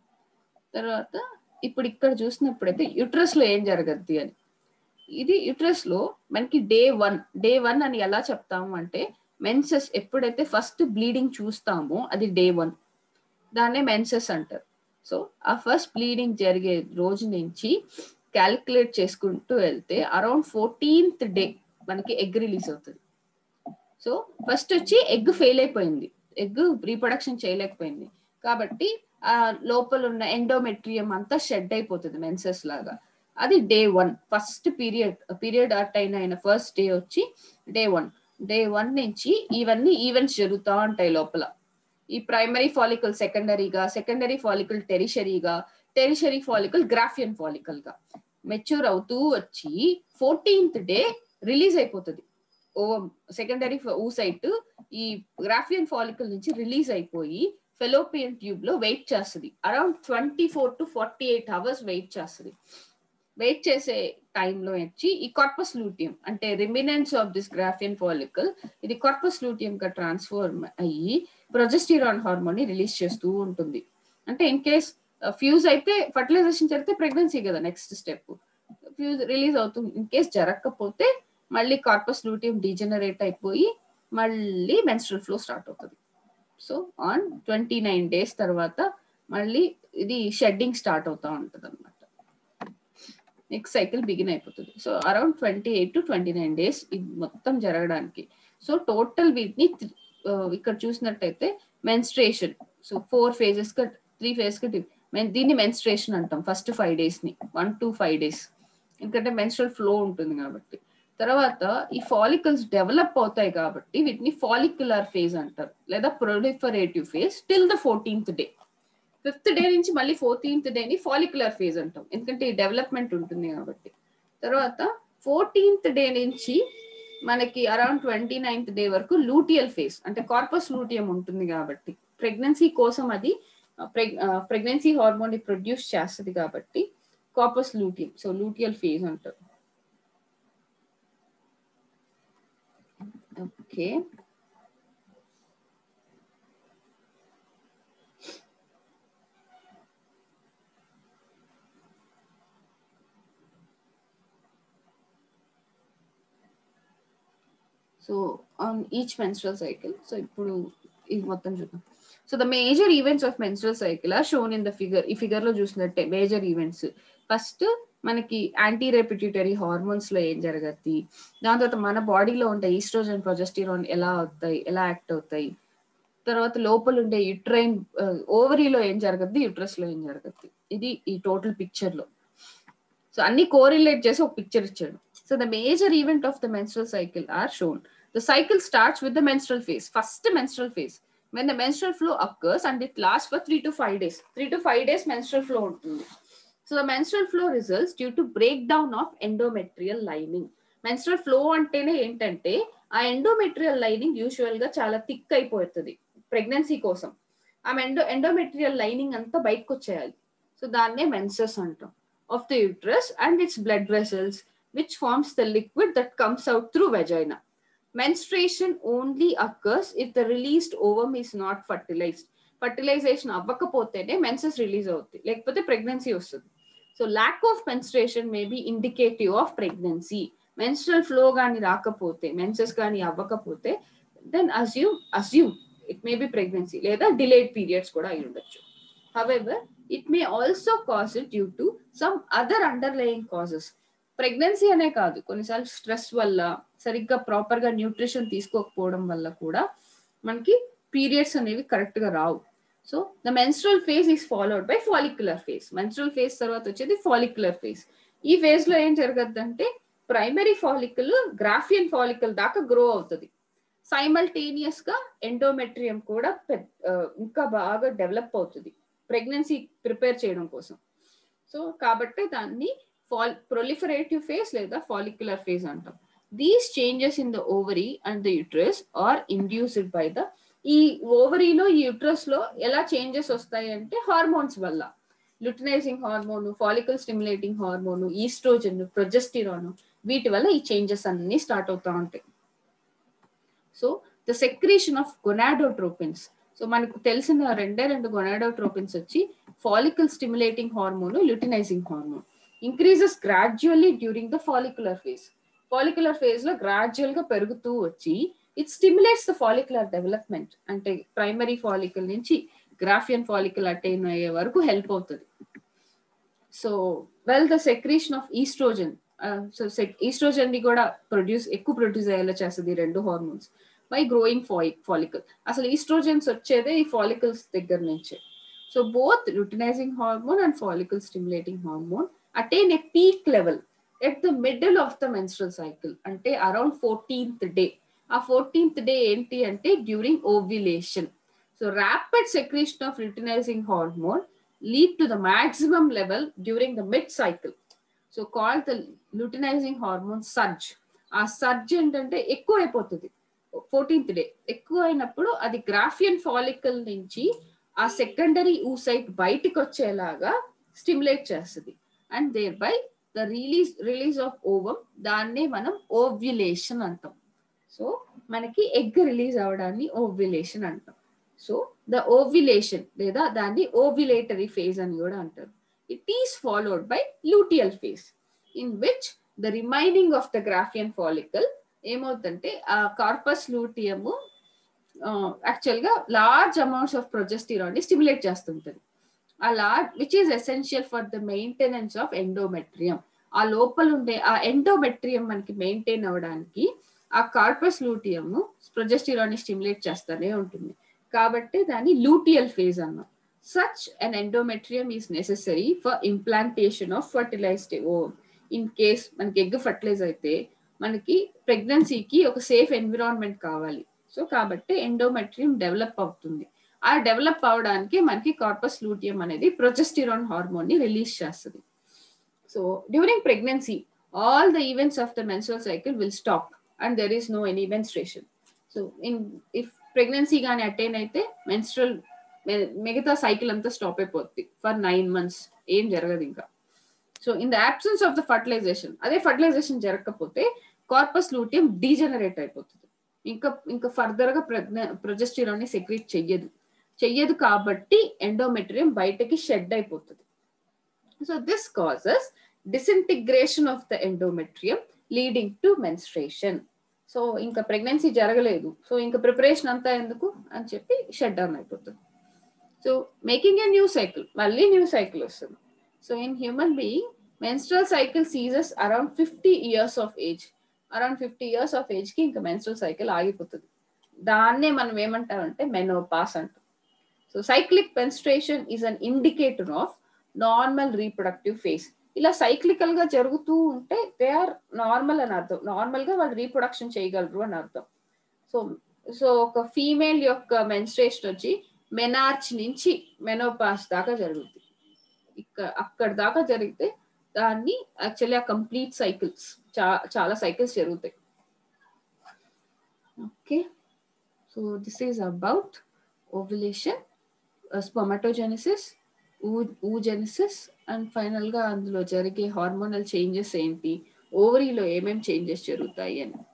తర్వాత ఇప్పుడు ఇక్కడ చూసినప్పుడైతే యుట్రస్ లో ఏం జరగద్ది అని ఇది యుట్రస్ లో మనకి డే వన్ డే వన్ అని ఎలా చెప్తాము అంటే మెన్సెస్ ఎప్పుడైతే ఫస్ట్ బ్లీడింగ్ చూస్తామో అది డే వన్ దాన్నే మెన్సెస్ అంటారు సో ఆ ఫస్ట్ బ్లీడింగ్ జరిగే రోజు నుంచి క్యాలిక్యులేట్ చేసుకుంటూ వెళ్తే అరౌండ్ ఫోర్టీన్త్ డే మనకి ఎగ్ రిలీజ్ అవుతుంది సో ఫస్ట్ వచ్చి ఎగ్ ఫెయిల్ అయిపోయింది ఎగ్ రీప్రొడక్షన్ చేయలేకపోయింది కాబట్టి ఆ లోపల ఉన్న ఎండోమెట్రియం అంతా షెడ్ అయిపోతుంది మెన్సెస్ లాగా అది day one first period period at అయిన అయిన ఫస్ట్ డే వచ్చి డే వన్ డే వన్ నుంచి ఇవన్నీ ఈవెంట్స్ జరుగుతూ ఉంటాయి లోపల ఈ ప్రైమరీ ఫాలికల్ సెకండరీగా సెకండరీ ఫాలికల్ టెరిషరీగా టెరిషరీ ఫాలికల్ గ్రాఫియన్ ఫాలికల్ గా మెచ్యూర్ అవుతూ వచ్చి ఫోర్టీన్త్ డే రిలీజ్ అయిపోతుంది ఓ సెకండరీ ఊసైట్ ఈ గ్రాఫియన్ ఫాలికల్ నుంచి రిలీజ్ అయిపోయి ఫెలోపియన్ ట్యూబ్ లో వెయిట్ చేస్తుంది around twenty four to forty eight hours wait చేస్తుంది వెయిట్ చేసే టైంలో వచ్చి ఈ కార్పస్ లూటియం అంటే remnants of this Graafian follicle ఇది కార్పస్ లూటియం గా ట్రాన్స్ఫార్మ్ అయ్యి ప్రొజెస్టిరాన్ హార్మోన్ ని రిలీజ్ చేస్తూ ఉంటుంది అంటే ఇన్ కేస్ ఫ్యూజ్ అయితే ఫర్టిలైజేషన్ జరిగితే ప్రెగ్నెన్సీ కదా నెక్స్ట్ స్టెప్ ఫ్యూజ్ రిలీజ్ అవుతుంది ఇన్ కేస్ జరగకపోతే మళ్ళీ కార్పస్ లూటియం డీజనరేట్ అయిపోయి మళ్ళీ మెన్స్ట్రల్ ఫ్లో స్టార్ట్ అవుతుంది so on twenty nine days తర్వాత మళ్ళీ ఇది షెడ్డింగ్ స్టార్ట్ అవుతా ఉంటుంది అనమాట నెక్స్ట్ సైకిల్ బిగిన్ అయిపోతుంది so around twenty eight to twenty nine days ఇది మొత్తం జరగడానికి సో టోటల్ వీటిని ఇక్కడ చూసినట్టయితే మెన్స్ట్రేషన్ సో ఫోర్ ఫేజెస్ గా త్రీ ఫేజ్ గా దీన్ని మెన్స్ట్రేషన్ అంటాం ఫస్ట్ ఫైవ్ డేస్ ని వన్ టు ఫైవ్ డేస్ ఎందుకంటే మెన్స్ట్రల్ ఫ్లో ఉంటుంది కాబట్టి తర్వాత ఈ ఫాలికల్స్ డెవలప్ అవుతాయి కాబట్టి వీటిని ఫాలిక్యులర్ ఫేజ్ అంటారు లేదా proliferative phase till the fourteenth day fifth day నుంచి మళ్ళీ ఫోర్టీన్త్ డేని ఫాలిక్యులర్ ఫేజ్ అంటాం ఎందుకంటే ఈ డెవలప్మెంట్ ఉంటుంది కాబట్టి తర్వాత ఫోర్టీన్త్ డే నుంచి మనకి అరౌండ్ ట్వంటీ నైన్త్ డే వరకు లూటియల్ ఫేజ్ అంటే కార్పస్ లూటియం ఉంటుంది కాబట్టి ప్రెగ్నెన్సీ కోసం అది ప్రెగ్నెన్సీ హార్మోన్ ని ప్రొడ్యూస్ చేస్తుంది కాబట్టి corpus luteum so luteal phase అంటారు okay so on each menstrual cycle so ఇప్పుడు ఇది మొత్తం చూద్దాం so the major events of menstrual cycle are shown in the figure ఈ ఫిగర్ లో చూసినట్టే మేజర్ ఈవెంట్స్ ఫస్ట్ మనకి యాంటీ రెపిట్యూటరీ హార్మోన్స్ లో ఏం జరగద్ది దాని తర్వాత మన బాడీలో ఉండే ఈస్ట్రోజన్ ప్రొజెస్టిరాన్ ఎలా అవుతాయి ఎలా యాక్ట్ అవుతాయి తర్వాత లోపల ఉండే యుట్రైన్ ఓవరీలో ఏం జరగద్ది యుట్రస్ లో ఏం జరగద్ది ఇది ఈ టోటల్ పిక్చర్ లో సో అన్ని కోరిలేట్ చేసి ఒక పిక్చర్ ఇచ్చాడు so the major event of the menstrual cycle are shown the cycle starts with the menstrual phase first menstrual phase when the menstrual flow occurs and it lasts for three to five days. Three to five days menstrual flow ఉంటుంది so the menstrual flow results due to break down of endometrial lining menstrual flow అంటేనే ఏంటంటే ఆ endometrial lining usual గా చాలా thick అయిపోతుంది pregnancy కోసం ఆ endo endometrial lining అంతా బయటకు వచ్చేయాలి సో దాన్నే మెన్సెస్ అంటాం of the uterus and its blood vessels which forms the liquid that comes out through vagina menstruation only occurs if the released ovum is not fertilised fertilisation అవ్వకపోతేనే menses release అవుతుంది లేకపోతే pregnancy వస్తుంది so lack of menstruation may be indicative of pregnancy menstrual flow కానీ రాకపోతే menses కానీ అవ్వకపోతే then assume assume it may be pregnancy లేదా delayed periods కూడా అయి ఉండొచ్చు however it may also cause it due to some other underlying causes pregnancy అనే కాదు కొన్నిసార్లు స్ట్రెస్ వల్ల సరిగ్గా ప్రాపర్ గా న్యూట్రిషన్ తీసుకోకపోవడం వల్ల కూడా మనకి పీరియడ్స్ అనేవి కరెక్ట్ గా రావు so the menstrual phase is followed by follicular phase menstrual phase తర్వాత వచ్చేది ఫాలిక్యులర్ ఫేజ్ ఈ ఫేజ్ లో ఏం జరగద్దంటే ప్రైమరీ ఫాలికల్ గ్రాఫియన్ ఫాలికల్ దాకా గ్రో అవుతుంది సైమల్టేనియస్ గా ఎండోమెట్రియం కూడా ఇంకా బాగా డెవలప్ అవుతుంది ప్రెగ్నెన్సీ ప్రిపేర్ చేయడం కోసం సో కాబట్టి దాన్ని ఫాల్ ప్రొలిఫరేటివ్ ఫేజ్ లేదా ఫాలిక్యులర్ ఫేజ్ అంటాం these changes in the ovary and the uterus are induced by the ఈ ఓవరీలో ఈ యుట్రస్ లో ఎలా చేంజెస్ వస్తాయి అంటే హార్మోన్స్ వల్ల luteinising hormone follicle stimulating hormone estrogen progesterone వీటి వల్ల ఈ చేంజెస్ అన్ని స్టార్ట్ అవుతా ఉంటాయి so the secretion of gonadotropins so మనకు తెలిసిన రెండే రెండు గొనాడోట్రోపిన్స్ వచ్చి follicle stimulating hormone luteinising hormone increases gradually during the follicular phase follicular phase లో గ్రాడ్యువల్ గా పెరుగుతూ వచ్చి it stimulates the follicular development అంటే ప్రైమరీ ఫాలికల్ నుంచి గ్రాఫియన్ ఫాలికల్ అటైన్ అయ్యే వరకు హెల్ప్ అవుతుంది so well the secretion of oestrogen so estrogen ని కూడా ప్రొడ్యూస్ ఎక్కువ ప్రొడ్యూస్ అయ్యేలా చేస్తుంది రెండు హార్మోన్స్ బై గ్రోయింగ్ ఫాలికల్ అసలు ఈస్ట్రోజన్స్ వచ్చేదే ఈ ఫాలికల్స్ దగ్గర నుంచే so both luteinising hormone and follicle stimulating hormone attain a peak level at the middle of the menstrual cycle అంటే అరౌండ్ ఫోర్టీన్త్ డే ఆ ఫోర్టీన్త్ డే ఏంటి అంటే during ovulation so rapid secretion of luteinising hormone lead to the maximum level during the mid cycle so call the luteinising hormone surge ఆ surge ఏంటంటే ఎక్కువ అయిపోతుంది fourteenth day ఎక్కువ అయినప్పుడు అది గ్రాఫియన్ ఫాలికల్ నుంచి ఆ సెకండరీ ఊసైట్ బయటికి వచ్చేలాగా స్టిమ్యులేట్ చేస్తుంది and thereby the release release of ovum దాన్నే మనం ఓవ్యులేషన్ అంటాం సో మనకి ఎగ్ రిలీజ్ అవడాన్ని ఓవ్యులేషన్ అంటాం సో ద ఓవ్యులేషన్ లేదా దాన్ని ఓవ్యులేటరీ ఫేజ్ అని కూడా అంటారు it is followed by luteal phase in which the remaining of the Graafian follicle ఏమవుతుందంటే ఆ కార్పస్ లూటియము యాక్చువల్ గా లార్జ్ అమౌంట్స్ ఆఫ్ ప్రొజెస్టిరాన్ ని స్టిమ్యులేట్ చేస్తుంటది ఆ large which is essential for the maintenance of endometrium ఆ లోపల ఉండే ఆ ఎండోమెట్రియం మనకి మెయింటైన్ అవ్వడానికి ఆ కార్పస్ లూటియం ప్రొజెస్టిరాన్ ని స్టిమ్యులేట్ చేస్తూనే ఉంటుంది కాబట్టి దాన్ని లూటియల్ ఫేజ్ అన్నాం such an endometrium is necessary for implantation of fertilised ఓ ఇన్ కేస్ మనకి ఎగ్ ఫర్టిలైజ్ అయితే మనకి ప్రెగ్నెన్సీకి ఒక సేఫ్ ఎన్విరాన్మెంట్ కావాలి సో కాబట్టి ఎండోమెట్రియం డెవలప్ అవుతుంది ఆ డెవలప్ అవడానికి మనకి కార్పస్ లూటియం అనేది ప్రొజెస్టిరాన్ హార్మోన్ ని రిలీజ్ చేస్తుంది so during pregnancy all the events of the menstrual cycle will stop and there is no any menstruation so in if pregnancy కానీ attain అయితే menstrual మిగతా సైకిల్ అంతా stop అయిపోద్ది for nine months ఏం జరగదు ఇంకా so in the absence of the fertilisation అదే fertilisation జరగకపోతే కార్పస్ లూటియం డీజనరేట్ అయిపోతుంది ఇంకా ఇంకా ఫర్దర్ గా ప్రొజెస్టిరాన్ ని సెక్రీట్ చెయ్యదు చెయ్యదు కాబట్టి ఎండోమెట్రియం బయటకి షెడ్ అయిపోతుంది so this causes disintegration of the endometrium leading to menstruation so ఇంకా ప్రెగ్నెన్సీ జరగలేదు సో ఇంకా ప్రిపరేషన్ అంతా ఎందుకు అని చెప్పి షట్ డౌన్ అయిపోతుంది so making a new cycle మళ్ళీ న్యూ సైకిల్ వస్తుంది so in human being menstrual cycle ceases around fifty years of age around fifty years of age కి ఇంకా మెన్స్ట్రల్ సైకిల్ ఆగిపోతుంది దాన్నే మనం ఏమంటామంటే మెనోపాస్ అంటాం so cyclic menstruation is an indicator of normal reproductive phase ఇలా cyclical గా జరుగుతూ ఉంటే దే ఆర్ నార్మల్ అని అర్థం నార్మల్ గా వాళ్ళు రీప్రొడక్షన్ చేయగలరు అని అర్థం సో సో ఒక ఫీమేల్ యొక్క మెన్స్ట్రేషన్ వచ్చి మెనార్చ్ నుంచి మెనోపాస్ దాకా జరుగుతుంది ఇక్కడ అక్కడ దాకా జరిగితే దాన్ని యాక్చువల్లీ ఆ కంప్లీట్ సైకిల్స్ చా చాలా సైకిల్స్ జరుగుతాయి okay so this is about ovulation spermatogenesis oogenesis and final గా అందులో జరిగే హార్మోనల్ చేంజెస్ ఏంటి ఓవరీలో ఏమేం చేంజెస్ జరుగుతాయి అని